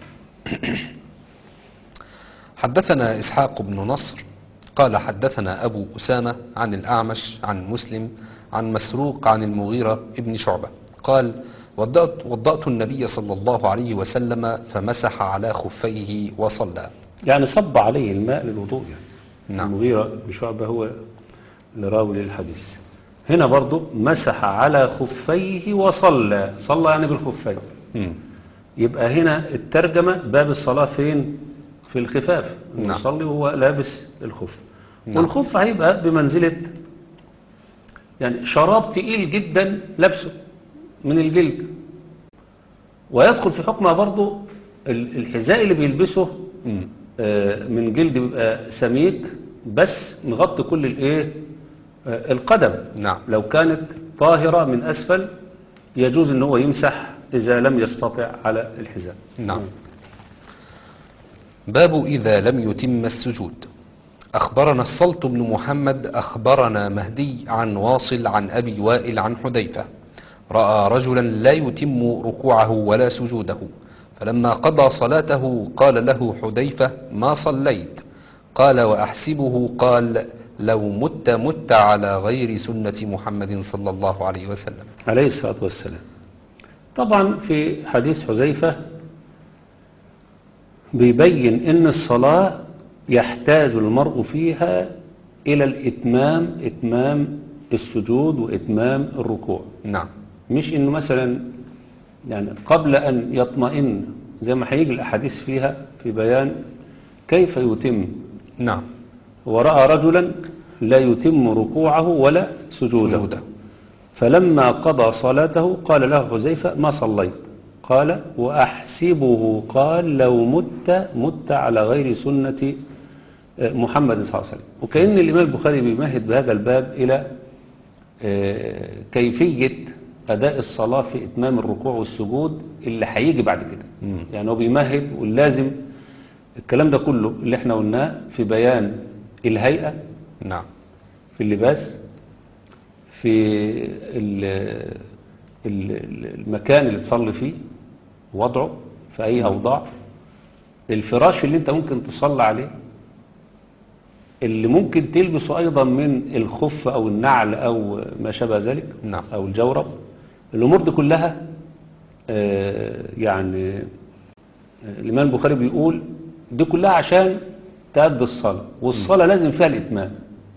B: حدثنا إسحاق بن نصر قال حدثنا أبو أسامة عن الأعمش عن مسلم عن مسروق عن المغيرة ابن شعبة قال وضأت, وضأت النبي صلى الله عليه وسلم فمسح على خفيه وصلى
C: يعني صب عليه الماء للوضوء يعني
B: نعم.
C: المغيرة بن شعبة هو اللي راوي للحديث هنا برضو مسح على خفيه وصلى صلى يعني بالخفين
B: مم.
C: يبقى هنا الترجمة باب الصلاة فين في الخفاف
B: نعم.
C: يصلي وهو لابس الخف
B: نعم.
C: والخف هيبقى بمنزلة يعني شراب تقيل جدا لابسه من الجلد ويدخل في حكمها برضو ال- الحذاء اللي بيلبسه
B: مم.
C: آه، من جلد بيبقى سميك بس مغطي كل الايه آه، القدم
B: نعم
C: لو كانت طاهرة من أسفل يجوز ان هو يمسح إذا لم يستطع على الحذاء
B: نعم باب إذا لم يتم السجود أخبرنا السلط بن محمد أخبرنا مهدي عن واصل عن أبي وائل عن حذيفة رأى رجلا لا يتم ركوعه ولا سجوده فلما قضى صلاته قال له حذيفة ما صليت قال وأحسبه قال لو مت مت على غير سنة محمد صلى الله عليه وسلم
C: عليه الصلاة والسلام طبعا في حديث حذيفة بيبين ان الصلاة يحتاج المرء فيها الى الاتمام اتمام السجود واتمام الركوع
B: نعم
C: مش انه مثلا يعني قبل ان يطمئن زي ما هيجي الأحاديث فيها في بيان كيف يتم
B: نعم
C: ورأى رجلا لا يتم ركوعه ولا سجوده
B: سجوده
C: فلما قضى صلاته قال له حذيفة ما صليت قال وأحسبه قال لو مت مت على غير سنة آه، محمد صلى الله عليه وسلم وكأن الإمام البخاري بيمهد بهذا الباب إلى آه، كيفية أداء الصلاة في إتمام الركوع والسجود اللي هيجي بعد كده
B: مم.
C: يعني هو بيمهد واللازم الكلام ده كله اللي احنا قلناه في بيان الهيئة
B: نعم
C: في اللباس في ال- ال- المكان اللي تصلي فيه وضعه في أي أوضاع الفراش اللي انت ممكن تصلي عليه اللي ممكن تلبسه أيضا من الخف أو النعل أو ما شابه ذلك
B: نعم.
C: أو الجورب الأمور دي كلها آه، يعني آه، الإمام البخاري بيقول دي كلها عشان تأدي الصلاة والصلاة لازم فيها الإتمام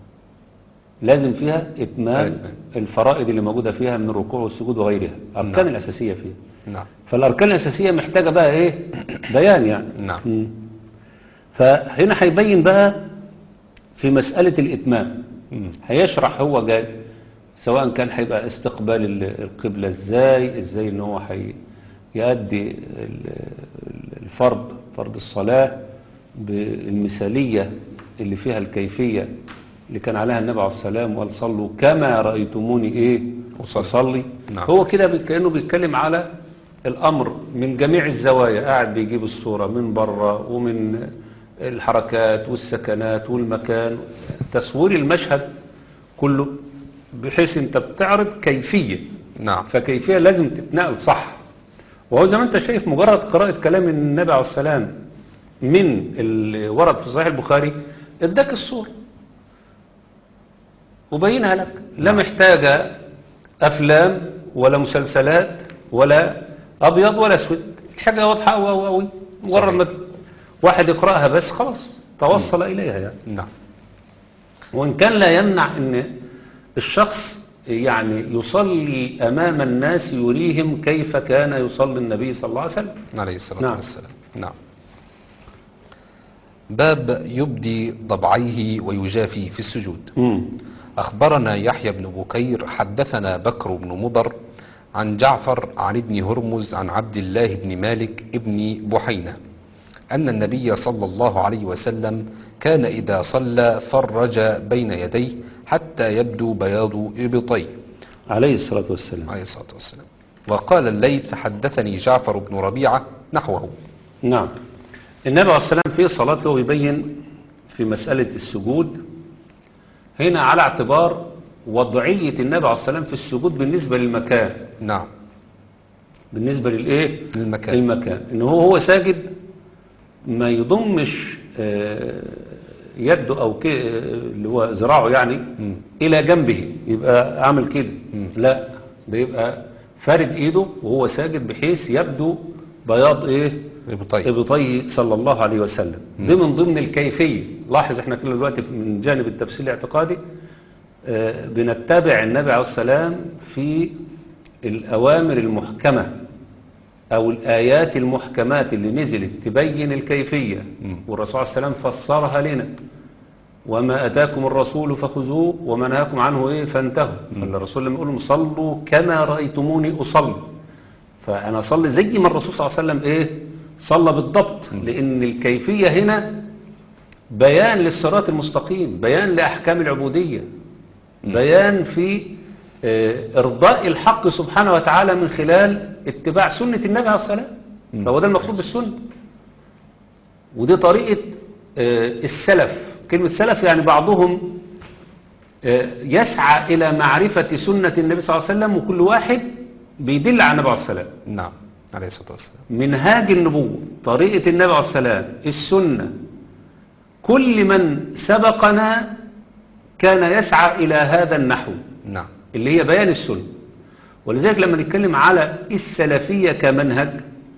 C: لازم فيها إتمام
B: إتمام.
C: الفرائض اللي موجودة فيها من الركوع والسجود وغيرها الأركان
B: نعم.
C: الأساسية فيها
B: نعم
C: فالأركان الأساسية محتاجة بقى إيه بيان يعني
B: نعم.
C: مم. فهنا هيبين بقى في مسألة الإتمام
B: مم.
C: هيشرح هو جاي سواء كان هيبقى استقبال ال- القبلة ازاي ازاي ان هو هي يؤدي ال- ال- الفرض فرض الصلاة بالمثالية اللي فيها الكيفية اللي كان عليها النبي عليه السلام وقال صلوا كما رأيتموني ايه
B: أصلي.
C: أصلي
B: نعم.
C: هو كده بي- كأنه بيتكلم على الأمر من جميع الزوايا قاعد بيجيب الصورة من بره ومن الحركات والسكنات والمكان تصوير المشهد كله بحيث انت بتعرض كيفية
B: نعم
C: فكيفية لازم تتنقل صح وهو زي ما انت شايف مجرد قراءة كلام النبي عليه السلام من اللي ورد في صحيح البخاري اداك الصورة وبينها لك لا محتاجة أفلام ولا مسلسلات ولا أبيض ولا أسود مش حاجة واضحة أوي أوي أوي مجرد
B: صحيح.
C: ما ت- واحد يقرأها بس خلاص توصل إليها يعني
B: نعم
C: وإن كان لا يمنع أن الشخص يعني يصلي أمام الناس يريهم كيف كان يصلي النبي صلى الله عليه وسلم
B: عليه الصلاة
C: نعم.
B: والسلام نعم باب يبدي ضبعيه ويجافي في السجود
C: مم.
B: أخبرنا يحيى بن بكير حدثنا بكر بن مضر عن جعفر عن ابن هرمز عن عبد الله بن مالك ابن بحينة أن النبي صلى الله عليه وسلم كان إذا صلى فرج بين يديه حتى يبدو بياض إبطيه
C: عليه الصلاة والسلام
B: عليه الصلاة والسلام وقال الليث حدثني جعفر بن ربيعة نحوه
C: نعم النبي عليه السلام في صلاته يبين في مسألة السجود هنا على اعتبار وضعية النبي عليه السلام في السجود بالنسبة للمكان
B: نعم
C: بالنسبة للإيه؟
B: المكان
C: المكان إن هو هو ساجد ما يضمش آه، يده أو كي آه، اللي هو ذراعه يعني
B: مم.
C: إلى جنبه يبقى عامل كده
B: مم.
C: لا ده يبقى فارد إيده وهو ساجد بحيث يبدو بياض إيه؟
B: إبطيه
C: إبطيه صلى الله عليه وسلم دي من ضمن الكيفية لاحظ احنا كنا دلوقتي من جانب التفسير الاعتقادي آه، بنتبع النبي عليه السلام في الأوامر المحكمة أو الآيات المحكمات اللي نزلت تبين الكيفية
B: مم.
C: والرسول عليه السلام فسرها لنا وما أتاكم الرسول فخذوه وما نهاكم عنه إيه فانتهوا فالرسول لما يقول لهم صلوا كما رأيتموني أصلي فأنا أصلي زي ما الرسول صلى الله عليه وسلم إيه صلى بالضبط لأن الكيفية هنا بيان للصراط المستقيم بيان لأحكام العبودية بيان في آه، إرضاء الحق سبحانه وتعالى من خلال اتباع سنة النبي عليه الصلاة فهو ده المقصود بالسنة ودي طريقة آه، السلف كلمة سلف يعني بعضهم آه، يسعى إلى معرفة سنة النبي صلى الله عليه وسلم وكل واحد بيدل على النبي عليه الصلاة والسلام
B: نعم عليه الصلاة والسلام
C: منهاج النبوة طريقة النبي عليه السلام السنة كل من سبقنا كان يسعى إلى هذا النحو
B: نعم
C: اللي هي بيان السنة ولذلك لما نتكلم على السلفية كمنهج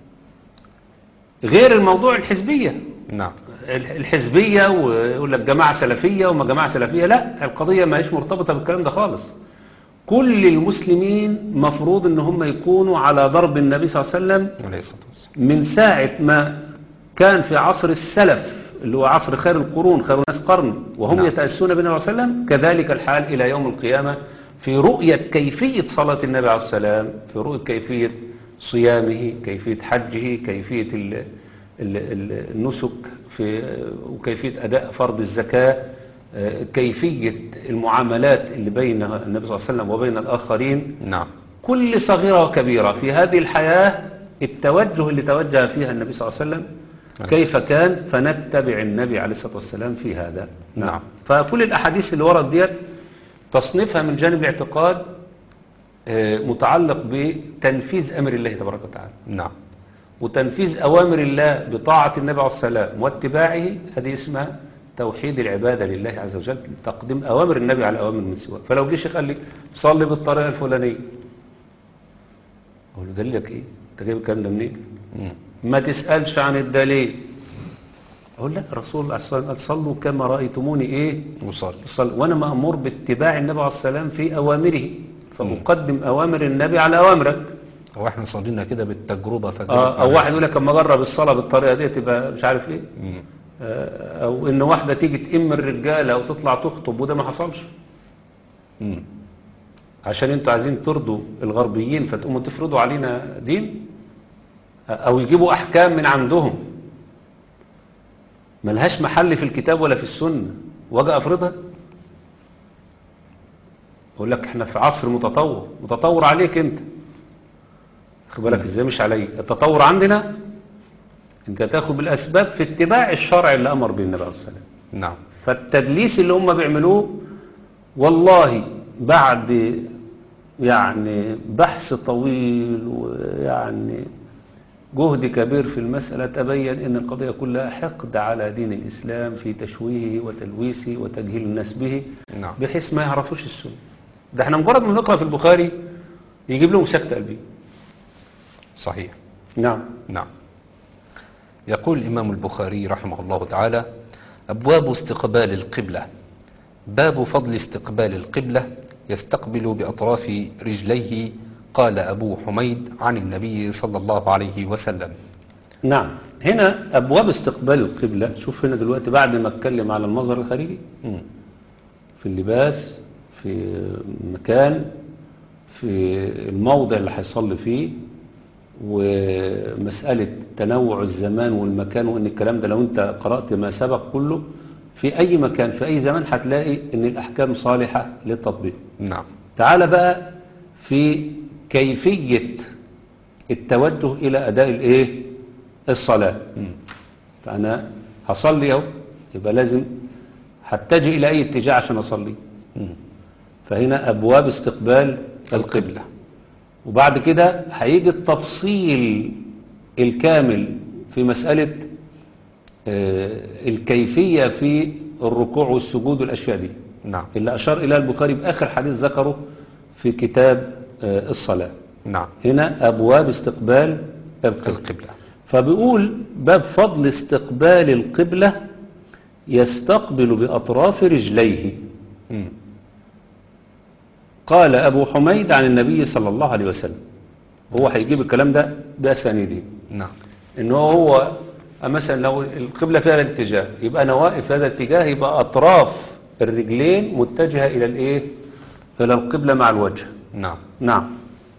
C: غير الموضوع الحزبية
B: نعم
C: الحزبية ويقول لك جماعة سلفية وما جماعة سلفية لا القضية ما هيش مرتبطة بالكلام ده خالص كل المسلمين مفروض ان هم يكونوا على ضرب النبي صلى الله عليه وسلم
B: عليه الصلاة والسلام
C: من ساعة ما كان في عصر السلف اللي هو عصر خير القرون خير الناس قرن وهم
B: نعم.
C: يتأسون بالنبي صلى الله عليه وسلم كذلك الحال إلى يوم القيامة في رؤية كيفية صلاة النبي عليه السلام في رؤية كيفية صيامه كيفية حجه كيفية ال ال ال النسك في وكيفية أداء فرض الزكاة آه، كيفية المعاملات اللي بين النبي صلى الله عليه وسلم وبين الآخرين
B: نعم
C: كل صغيرة وكبيرة في هذه الحياة التوجه اللي توجه فيها النبي صلى الله عليه وسلم
B: عليه
C: كيف كان فنتبع النبي عليه الصلاة والسلام في هذا
B: نعم.
C: فكل الأحاديث اللي ورد ديت تصنيفها من جانب الاعتقاد آه، متعلق بتنفيذ أمر الله تبارك وتعالى
B: نعم
C: وتنفيذ أوامر الله بطاعة النبي عليه الصلاة والسلام واتباعه هذه اسمها توحيد العبادة لله عز وجل تقديم أوامر النبي على أوامر من سواه فلو جه شيخ قال لي صلي بالطريقة الفلانية أقول له دليلك إيه؟ أنت جايب الكلام ده منين؟
B: مم.
C: ما تسألش عن الدليل أقول لا الرسول عليه الصلاة والسلام قال صلوا كما رأيتموني إيه؟
B: وصل
C: صل وأنا مأمور باتباع النبي عليه الصلاة والسلام في أوامره فأقدم أوامر النبي على أوامرك
B: هو احنا صلينا كده بالتجربة فجرب
C: آه، أو واحد يقول لك اما أجرب الصلاة بالطريقة دي تبقى مش عارف إيه
B: مم.
C: آه، او ان واحدة تيجي تئم الرجالة او تطلع تخطب وده ما حصلش
B: مم.
C: عشان انتوا عايزين ترضوا الغربيين فتقوموا تفرضوا علينا دين آه، او يجيبوا احكام من عندهم ملهاش محل في الكتاب ولا في السنة واجي افرضها اقول لك احنا في عصر متطور متطور عليك انت خد بالك ازاي مش علي التطور عندنا انت تاخد بالاسباب في اتباع الشرع اللي امر به النبي عليه الصلاه والسلام
B: نعم
C: فالتدليس اللي هم بيعملوه والله بعد يعني بحث طويل ويعني جهد كبير في المسألة تبين أن القضية كلها حقد على دين الإسلام في تشويهه وتلويسه وتجهيل الناس به
B: نعم
C: بحيث ما يعرفوش السنة ده احنا مجرد ما نقرأ في البخاري يجيب لهم سكتة قلبية
B: صحيح
C: نعم
B: نعم يقول الإمام البخاري رحمه الله تعالى أبواب استقبال القبلة باب فضل استقبال القبلة يستقبل بأطراف رجليه قال أبو حميد عن النبي صلى الله عليه وسلم
C: نعم هنا أبواب استقبال القبلة شوف هنا دلوقتي بعد ما اتكلم على المظهر الخارجي
B: مم.
C: في اللباس في مكان في الموضع اللي هيصلي فيه ومسألة تنوع الزمان والمكان وإن الكلام ده لو أنت قرأت ما سبق كله في أي مكان في أي زمان هتلاقي إن الأحكام صالحة للتطبيق
B: نعم
C: تعال بقى في كيفية التوجه إلى أداء الإيه؟ الصلاة
B: مم.
C: فأنا هصلي أهو يبقى لازم هتجه إلى أي اتجاه عشان أصلي
B: مم.
C: فهنا أبواب استقبال
B: القبلة
C: وبعد كده هيجي التفصيل الكامل في مسألة آه، الكيفية في الركوع والسجود والأشياء دي
B: نعم
C: اللي أشار إلى البخاري بآخر حديث ذكره في كتاب آه، الصلاة
B: نعم
C: هنا أبواب استقبال القبلة
B: القبلة
C: فبيقول باب فضل استقبال القبلة يستقبل بأطراف رجليه
B: مم.
C: قال أبو حميد عن النبي صلى الله عليه وسلم هو هيجيب الكلام ده بأسانيده
B: نعم
C: إن هو هو مثلا لو القبلة فيها الاتجاه يبقى أنا واقف في هذا الاتجاه يبقى أطراف الرجلين متجهة إلى الإيه؟ إلى القبلة مع الوجه
B: نعم
C: نعم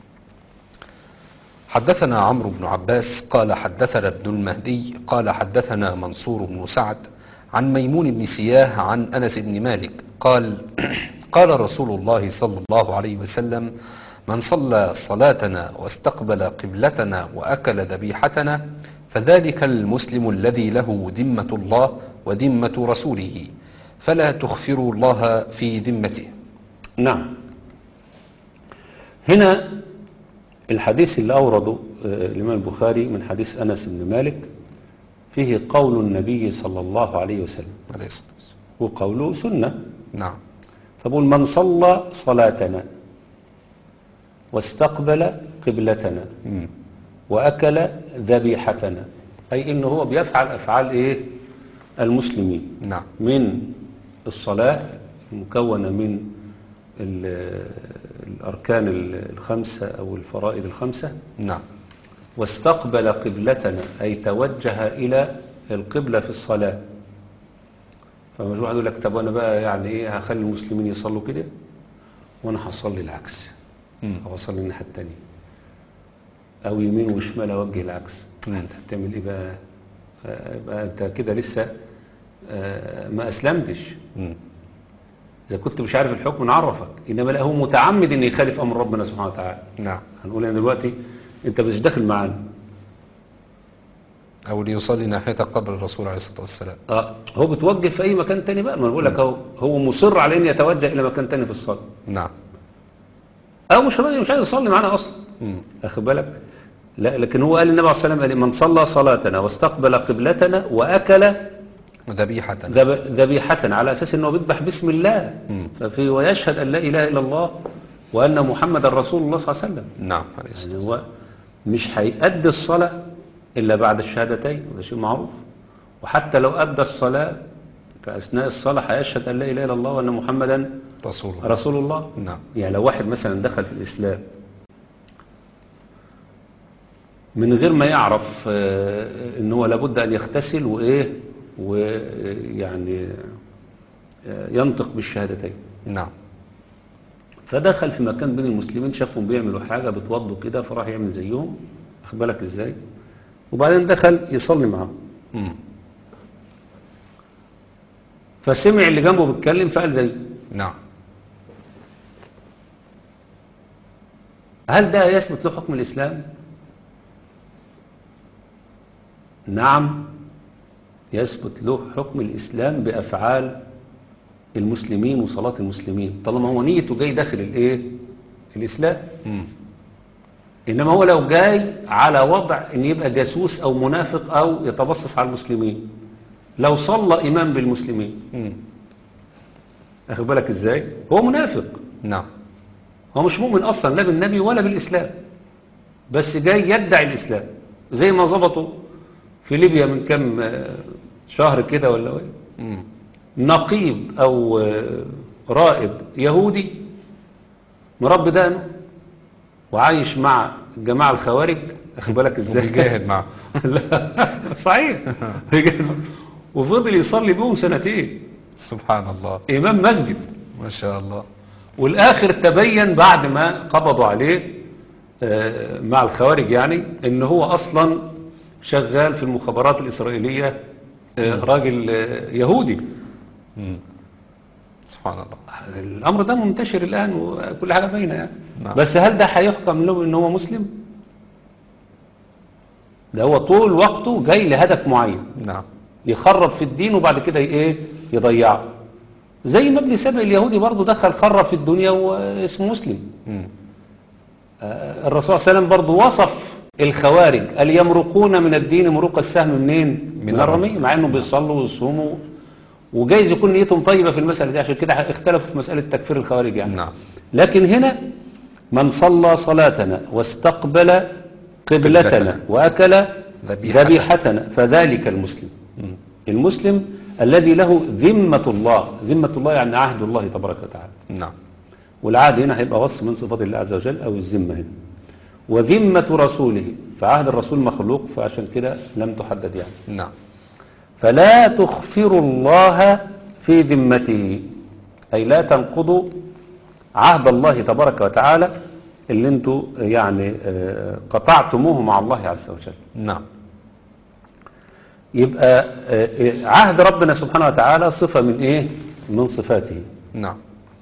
B: حدثنا عمرو بن عباس قال حدثنا ابن المهدي قال حدثنا منصور بن سعد عن ميمون بن سياه عن أنس بن مالك قال قال رسول الله صلى الله عليه وسلم من صلى صلاتنا واستقبل قبلتنا وأكل ذبيحتنا فذلك المسلم الذي له ذمة الله وذمة رسوله فلا تخفروا الله في ذمته
C: نعم هنا الحديث اللي أورده آه، الإمام البخاري من حديث أنس بن مالك فيه قول النبي صلى الله عليه وسلم
B: عليه الصلاة والسلام.
C: وقوله سنة
B: نعم
C: فبقول من صلى صلاتنا واستقبل قبلتنا
B: مم.
C: وأكل ذبيحتنا أي إنه هو بيفعل أفعال إيه المسلمين
B: نعم
C: من الصلاة المكونة من ال- الأركان ال- الخمسة أو الفرائض الخمسة
B: نعم
C: واستقبل قبلتنا أي توجه إلى القبلة في الصلاة فمش واحد يقول لك طب أنا بقى يعني إيه هخلي المسلمين يصلوا كده وأنا هصلي العكس
B: مم.
C: أو أصلي الناحية التانية أو يمين وشمال أوجه العكس
B: مم.
C: أنت بتعمل إيه بقى آه، يبقى أنت كده لسه آه، ما أسلمتش
B: مم.
C: إذا كنت مش عارف الحكم نعرفك إنما لا هو متعمد إن يخالف أمر ربنا سبحانه وتعالى
B: نعم
C: هنقول يعني دلوقتي أنت مش داخل معانا
B: أو ليصلي ناحية قبر الرسول عليه الصلاة والسلام
C: اه هو بتوجه في اي مكان تاني بقى ما أنا بقول لك هو هو مصر على ان يتوجه الى مكان تاني في الصلاه
B: نعم
C: او مش راضي مش عايز يصلي معانا اصلا
B: مم.
C: اخد بالك لا لكن هو قال النبي عليه الصلاه والسلام قال من صلى صلاتنا واستقبل قبلتنا واكل
B: ذبيحة
C: ذب- ذبيحه على اساس انه بيذبح باسم الله
B: مم.
C: ففي ويشهد ان لا اله الا الله وان محمدا رسول الله صلى الله عليه وسلم
B: نعم عليه الصلاة
C: يعني هو مش هيأدي الصلاة إلا بعد الشهادتين وده شيء معروف وحتى لو أدى الصلاة فأثناء الصلاة هيشهد أن لا إله إلا الله وأن محمدا
B: رسول الله
C: رسول الله
B: نعم
C: يعني لو واحد مثلا دخل في الإسلام من غير ما يعرف آه، ان هو لابد ان يغتسل وايه ويعني آه، ينطق بالشهادتين
B: نعم
C: فدخل في مكان بين المسلمين شافهم بيعملوا حاجة بتوضوا كده فراح يعمل زيهم أخد بالك ازاي وبعدين دخل يصلي معاهم
B: مم.
C: فسمع اللي جنبه بيتكلم فقال زيه
B: نعم
C: هل ده يثبت له حكم الإسلام نعم يثبت له حكم الإسلام بأفعال المسلمين وصلاة المسلمين طالما هو نيته جاي داخل الايه الإسلام
B: مم.
C: إنما هو لو جاي على وضع إن يبقى جاسوس أو منافق أو يتبصص على المسلمين لو صلى إمام بالمسلمين
B: مم.
C: أخد بالك إزاي هو منافق
B: نعم
C: هو مش مؤمن أصلا لا بالنبي ولا بالإسلام بس جاي يدعي الإسلام زي ما ظبطوا في ليبيا من كم آه، شهر كده ولا إيه
B: مم.
C: نقيب أو آه، رائد يهودي مربي دقنه وعايش مع الجماعة الخوارج أخد بالك إزاي
B: وبيجاهد معه
C: لا صحيح وفضل يصلي بيهم سنتين
B: سبحان الله
C: إمام مسجد
B: ما شاء الله
C: والآخر تبين بعد ما قبضوا عليه آه، مع الخوارج يعني ان هو اصلا شغال في المخابرات الإسرائيلية آه، راجل آه، يهودي
B: مم. سبحان الله
C: الأمر ده منتشر الآن وكل حاجة باينة يعني
B: نعم.
C: بس هل ده هيحكم له ان هو مسلم ده هو طول وقته جاي لهدف معين
B: نعم
C: يخرب في الدين وبعد كده ايه يضيعه زي ما ابن سبع اليهودي برضه دخل خرب في الدنيا واسمه مسلم
B: مم.
C: آه، الرسول صلى الله عليه وسلم برضه وصف الخوارج قال يمرقون من الدين مروق السهم منين
B: من
C: من الرمي مع انه بيصلوا ويصوموا وجايز يكون نيتهم طيبة في المسألة دي عشان كده اختلفوا في مسألة تكفير الخوارج يعني
B: نعم
C: لكن هنا من صلى صلاتنا واستقبل قبلتنا
B: قبلتنا.
C: وأكل
B: ذبيحتنا.
C: ذبيحتنا فذلك المسلم
B: مم.
C: المسلم الذي له ذمة الله ذمة الله يعني عهد الله تبارك وتعالى
B: نعم
C: والعهد هنا هيبقى وصف من صفات الله عز وجل أو الذمة هنا وذمة رسوله فعهد الرسول مخلوق فعشان كده لم تحدد يعني
B: نعم
C: فلا تخفروا الله في ذمته أي لا تنقضوا عهد الله تبارك وتعالى اللي انتوا يعني آه، قطعتموه مع الله عز وجل
B: نعم
C: يبقى آه، آه، عهد ربنا سبحانه وتعالى صفة من ايه من صفاته
B: نعم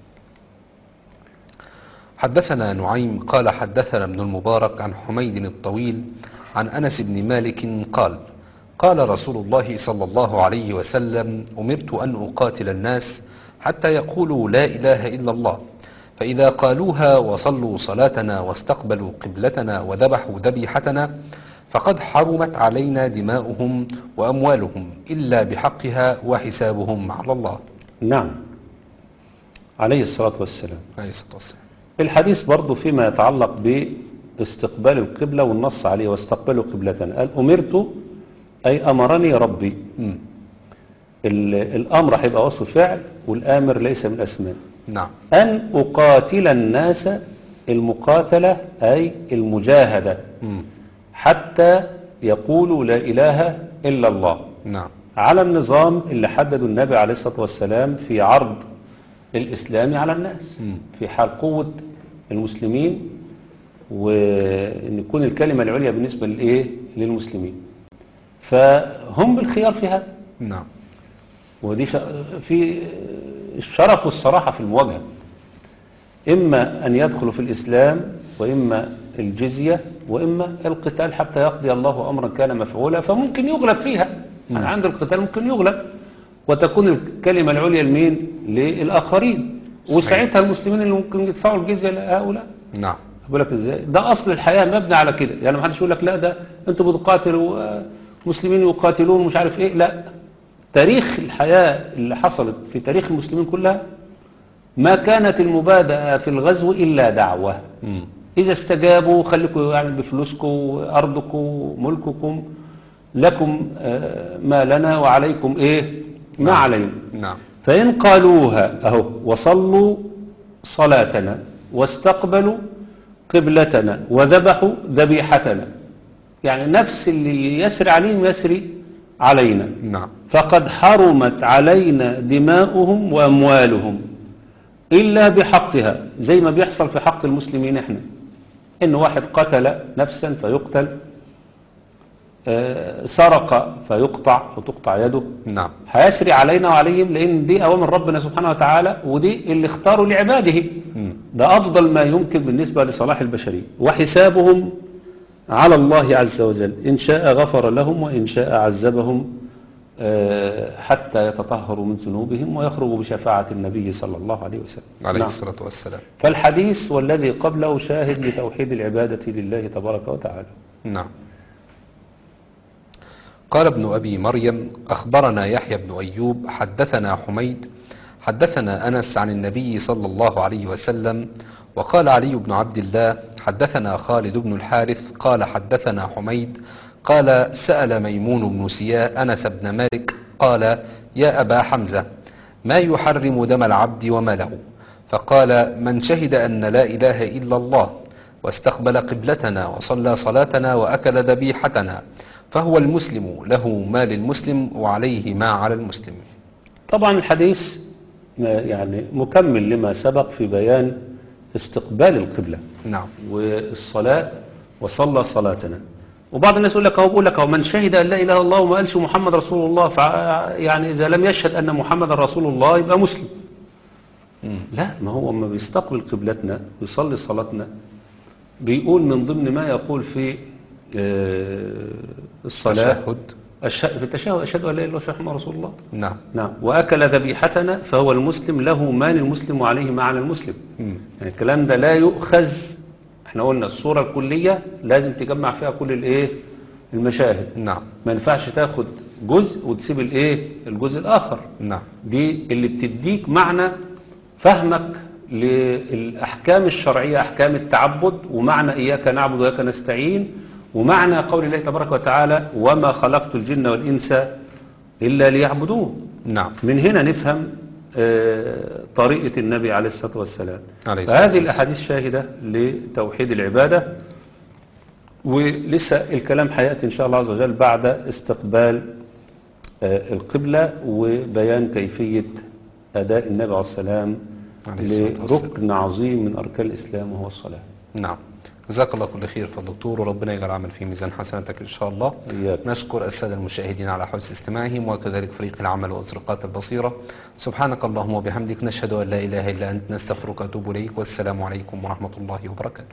B: حدثنا نعيم قال حدثنا ابن المبارك عن حميد الطويل عن أنس بن مالك قال قال رسول الله صلى الله عليه وسلم أمرت أن أقاتل الناس حتى يقولوا لا إله إلا الله فإذا قالوها وصلوا صلاتنا واستقبلوا قبلتنا وذبحوا ذبيحتنا فقد حرمت علينا دماؤهم وأموالهم إلا بحقها وحسابهم على الله
C: نعم عليه الصلاة والسلام
B: عليه الصلاة والسلام
C: الحديث برضو فيما يتعلق باستقبال القبلة والنص عليه واستقبلوا قبلتنا قال أمرت أي أمرني ربي
B: مم.
C: ال- الأمر هيبقى وصف فعل والآمر ليس من أسماء
B: نعم
C: أن أقاتل الناس المقاتلة أي المجاهدة
B: مم.
C: حتى يقولوا لا إله إلا الله
B: نعم
C: على النظام اللي حدده النبي عليه الصلاة والسلام في عرض الإسلام على الناس
B: مم.
C: في حال قوة المسلمين وأن يكون الكلمة العليا بالنسبة للإيه للمسلمين فهم بالخيار في هذا
B: نعم
C: ودي ش- في الشرف والصراحة في المواجهة إما أن يدخلوا في الإسلام وإما الجزية وإما القتال حتى يقضي الله أمرا كان مفعولا فممكن يغلب فيها يعني عند القتال ممكن يغلب وتكون الكلمة العليا لمين للآخرين
B: صحيح.
C: وساعتها المسلمين اللي ممكن يدفعوا الجزية لهؤلاء
B: نعم
C: بقول لك ازاي ده اصل الحياه مبني على كده يعني ما حدش يقول لك لا ده انتوا بتقاتلوا آه، مسلمين يقاتلون مش عارف ايه لا تاريخ الحياه اللي حصلت في تاريخ المسلمين كلها ما كانت المبادئه في الغزو الا دعوه
B: مم.
C: اذا استجابوا خليكم يعني بفلوسكم ارضكم ملككم لكم آه، ما لنا وعليكم ايه ما
B: نعم.
C: علينا
B: نعم
C: فإن قالوها أهو وصلوا صلاتنا واستقبلوا قبلتنا وذبحوا ذبيحتنا يعني نفس اللي يسري عليهم يسري علينا
B: نعم
C: فقد حرمت علينا دماؤهم وأموالهم إلا بحقها زي ما بيحصل في حق المسلمين احنا إن واحد قتل نفسا فيقتل آه، سرق فيقطع وتقطع يده
B: نعم
C: هيسري علينا وعليهم لأن دي أوامر ربنا سبحانه وتعالى ودي اللي اختاروا لعباده
B: مم.
C: ده أفضل ما يمكن بالنسبة لصلاح البشرية وحسابهم على الله عز وجل إن شاء غفر لهم وإن شاء عذبهم آه، حتى يتطهروا من ذنوبهم ويخرجوا بشفاعة النبي صلى الله عليه وسلم
B: عليه
C: نعم.
B: الصلاة والسلام
C: فالحديث والذي قبله شاهد لتوحيد العبادة لله تبارك وتعالى
B: نعم قال ابن أبي مريم أخبرنا يحيى بن أيوب حدثنا حميد حدثنا أنس عن النبي صلى الله عليه وسلم وقال علي بن عبد الله حدثنا خالد بن الحارث قال حدثنا حميد قال سأل ميمون بن سياء أنس بن مالك قال يا أبا حمزة ما يحرم دم العبد وماله فقال من شهد أن لا إله إلا الله واستقبل قبلتنا وصلى صلاتنا وأكل ذبيحتنا فهو المسلم له ما للمسلم وعليه ما على المسلم
C: طبعا الحديث ما- يعني مكمل لما سبق في بيان استقبال القبلة
B: نعم
C: والصلاة وصلى صلاتنا وبعض الناس يقول لك هو بيقول لك هو من شهد ان لا اله الا الله وما قالش محمد رسول الله فع يعني اذا لم يشهد ان محمد رسول الله يبقى مسلم
B: مم.
C: لا ما هو اما بيستقبل قبلتنا ويصلي صلاتنا بيقول من ضمن ما يقول في آه، الصلاة
B: تشهد
C: أشهد في التشهد أشهد أن لا إله إلا الله وأشهد أن محمد رسول الله
B: نعم
C: نعم وأكل ذبيحتنا فهو المسلم له ما للمسلم وعليه ما على المسلم
B: مم.
C: يعني الكلام ده لا يؤخذ احنا قلنا الصورة الكلية لازم تجمع فيها كل الايه المشاهد
B: نعم
C: ما ينفعش تاخد جزء وتسيب الايه الجزء الاخر
B: نعم
C: دي اللي بتديك معنى فهمك للأحكام الشرعية أحكام التعبد ومعنى إياك نعبد وإياك نستعين ومعنى قول الله تبارك وتعالى وما خلقت الجن والإنس إلا ليعبدون
B: نعم
C: من هنا نفهم آه، طريقة النبي عليه الصلاة والسلام
B: عليه الصلاة
C: فهذه
B: والسلام.
C: الأحاديث شاهدة لتوحيد العبادة ولسه الكلام حياتي إن شاء الله عز وجل بعد استقبال آه، القبلة وبيان كيفية أداء النبي عليه السلام
B: عليه الصلاة والسلام.
C: لركن عظيم من أركان الإسلام وهو الصلاة
B: نعم جزاك الله كل خير فضل دكتور وربنا يجعل عمل في ميزان حسناتك إن شاء الله
C: إياك.
B: نشكر السادة المشاهدين على حسن استماعهم وكذلك فريق العمل وأزرقات البصيرة سبحانك اللهم وبحمدك نشهد أن لا إله إلا أنت نستغفرك ونتوب إليك والسلام عليكم ورحمة الله وبركاته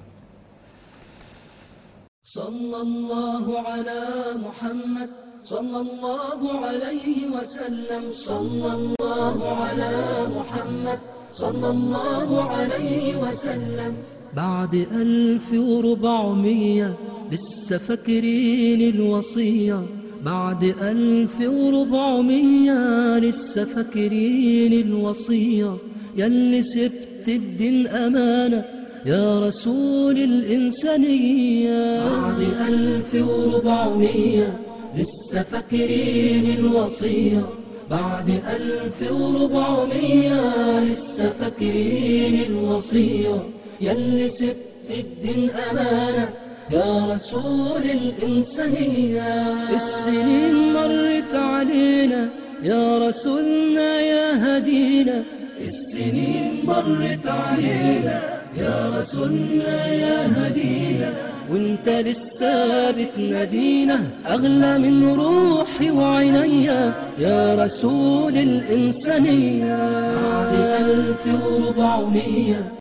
A: صلى الله على محمد صلى الله عليه وسلم صلى الله على محمد صلى الله عليه وسلم بعد ألف وربعمية لسه فاكرين الوصية بعد ألف وربعمية لسه فاكرين الوصية يلي سبت الدين أمانة يا رسول الإنسانية بعد ألف وربعمية لسه فاكرين الوصية بعد ألف وربعمية لسه فاكرين الوصية يلي سبت الدين أمانة يا رسول الإنسانية السنين مرت علينا يا رسولنا يا هدينا السنين مرت علينا يا رسولنا يا هدينا وانت لسه بتنادينا اغلى من روحي وعينيا يا رسول الانسانيه بعد الف وربعمية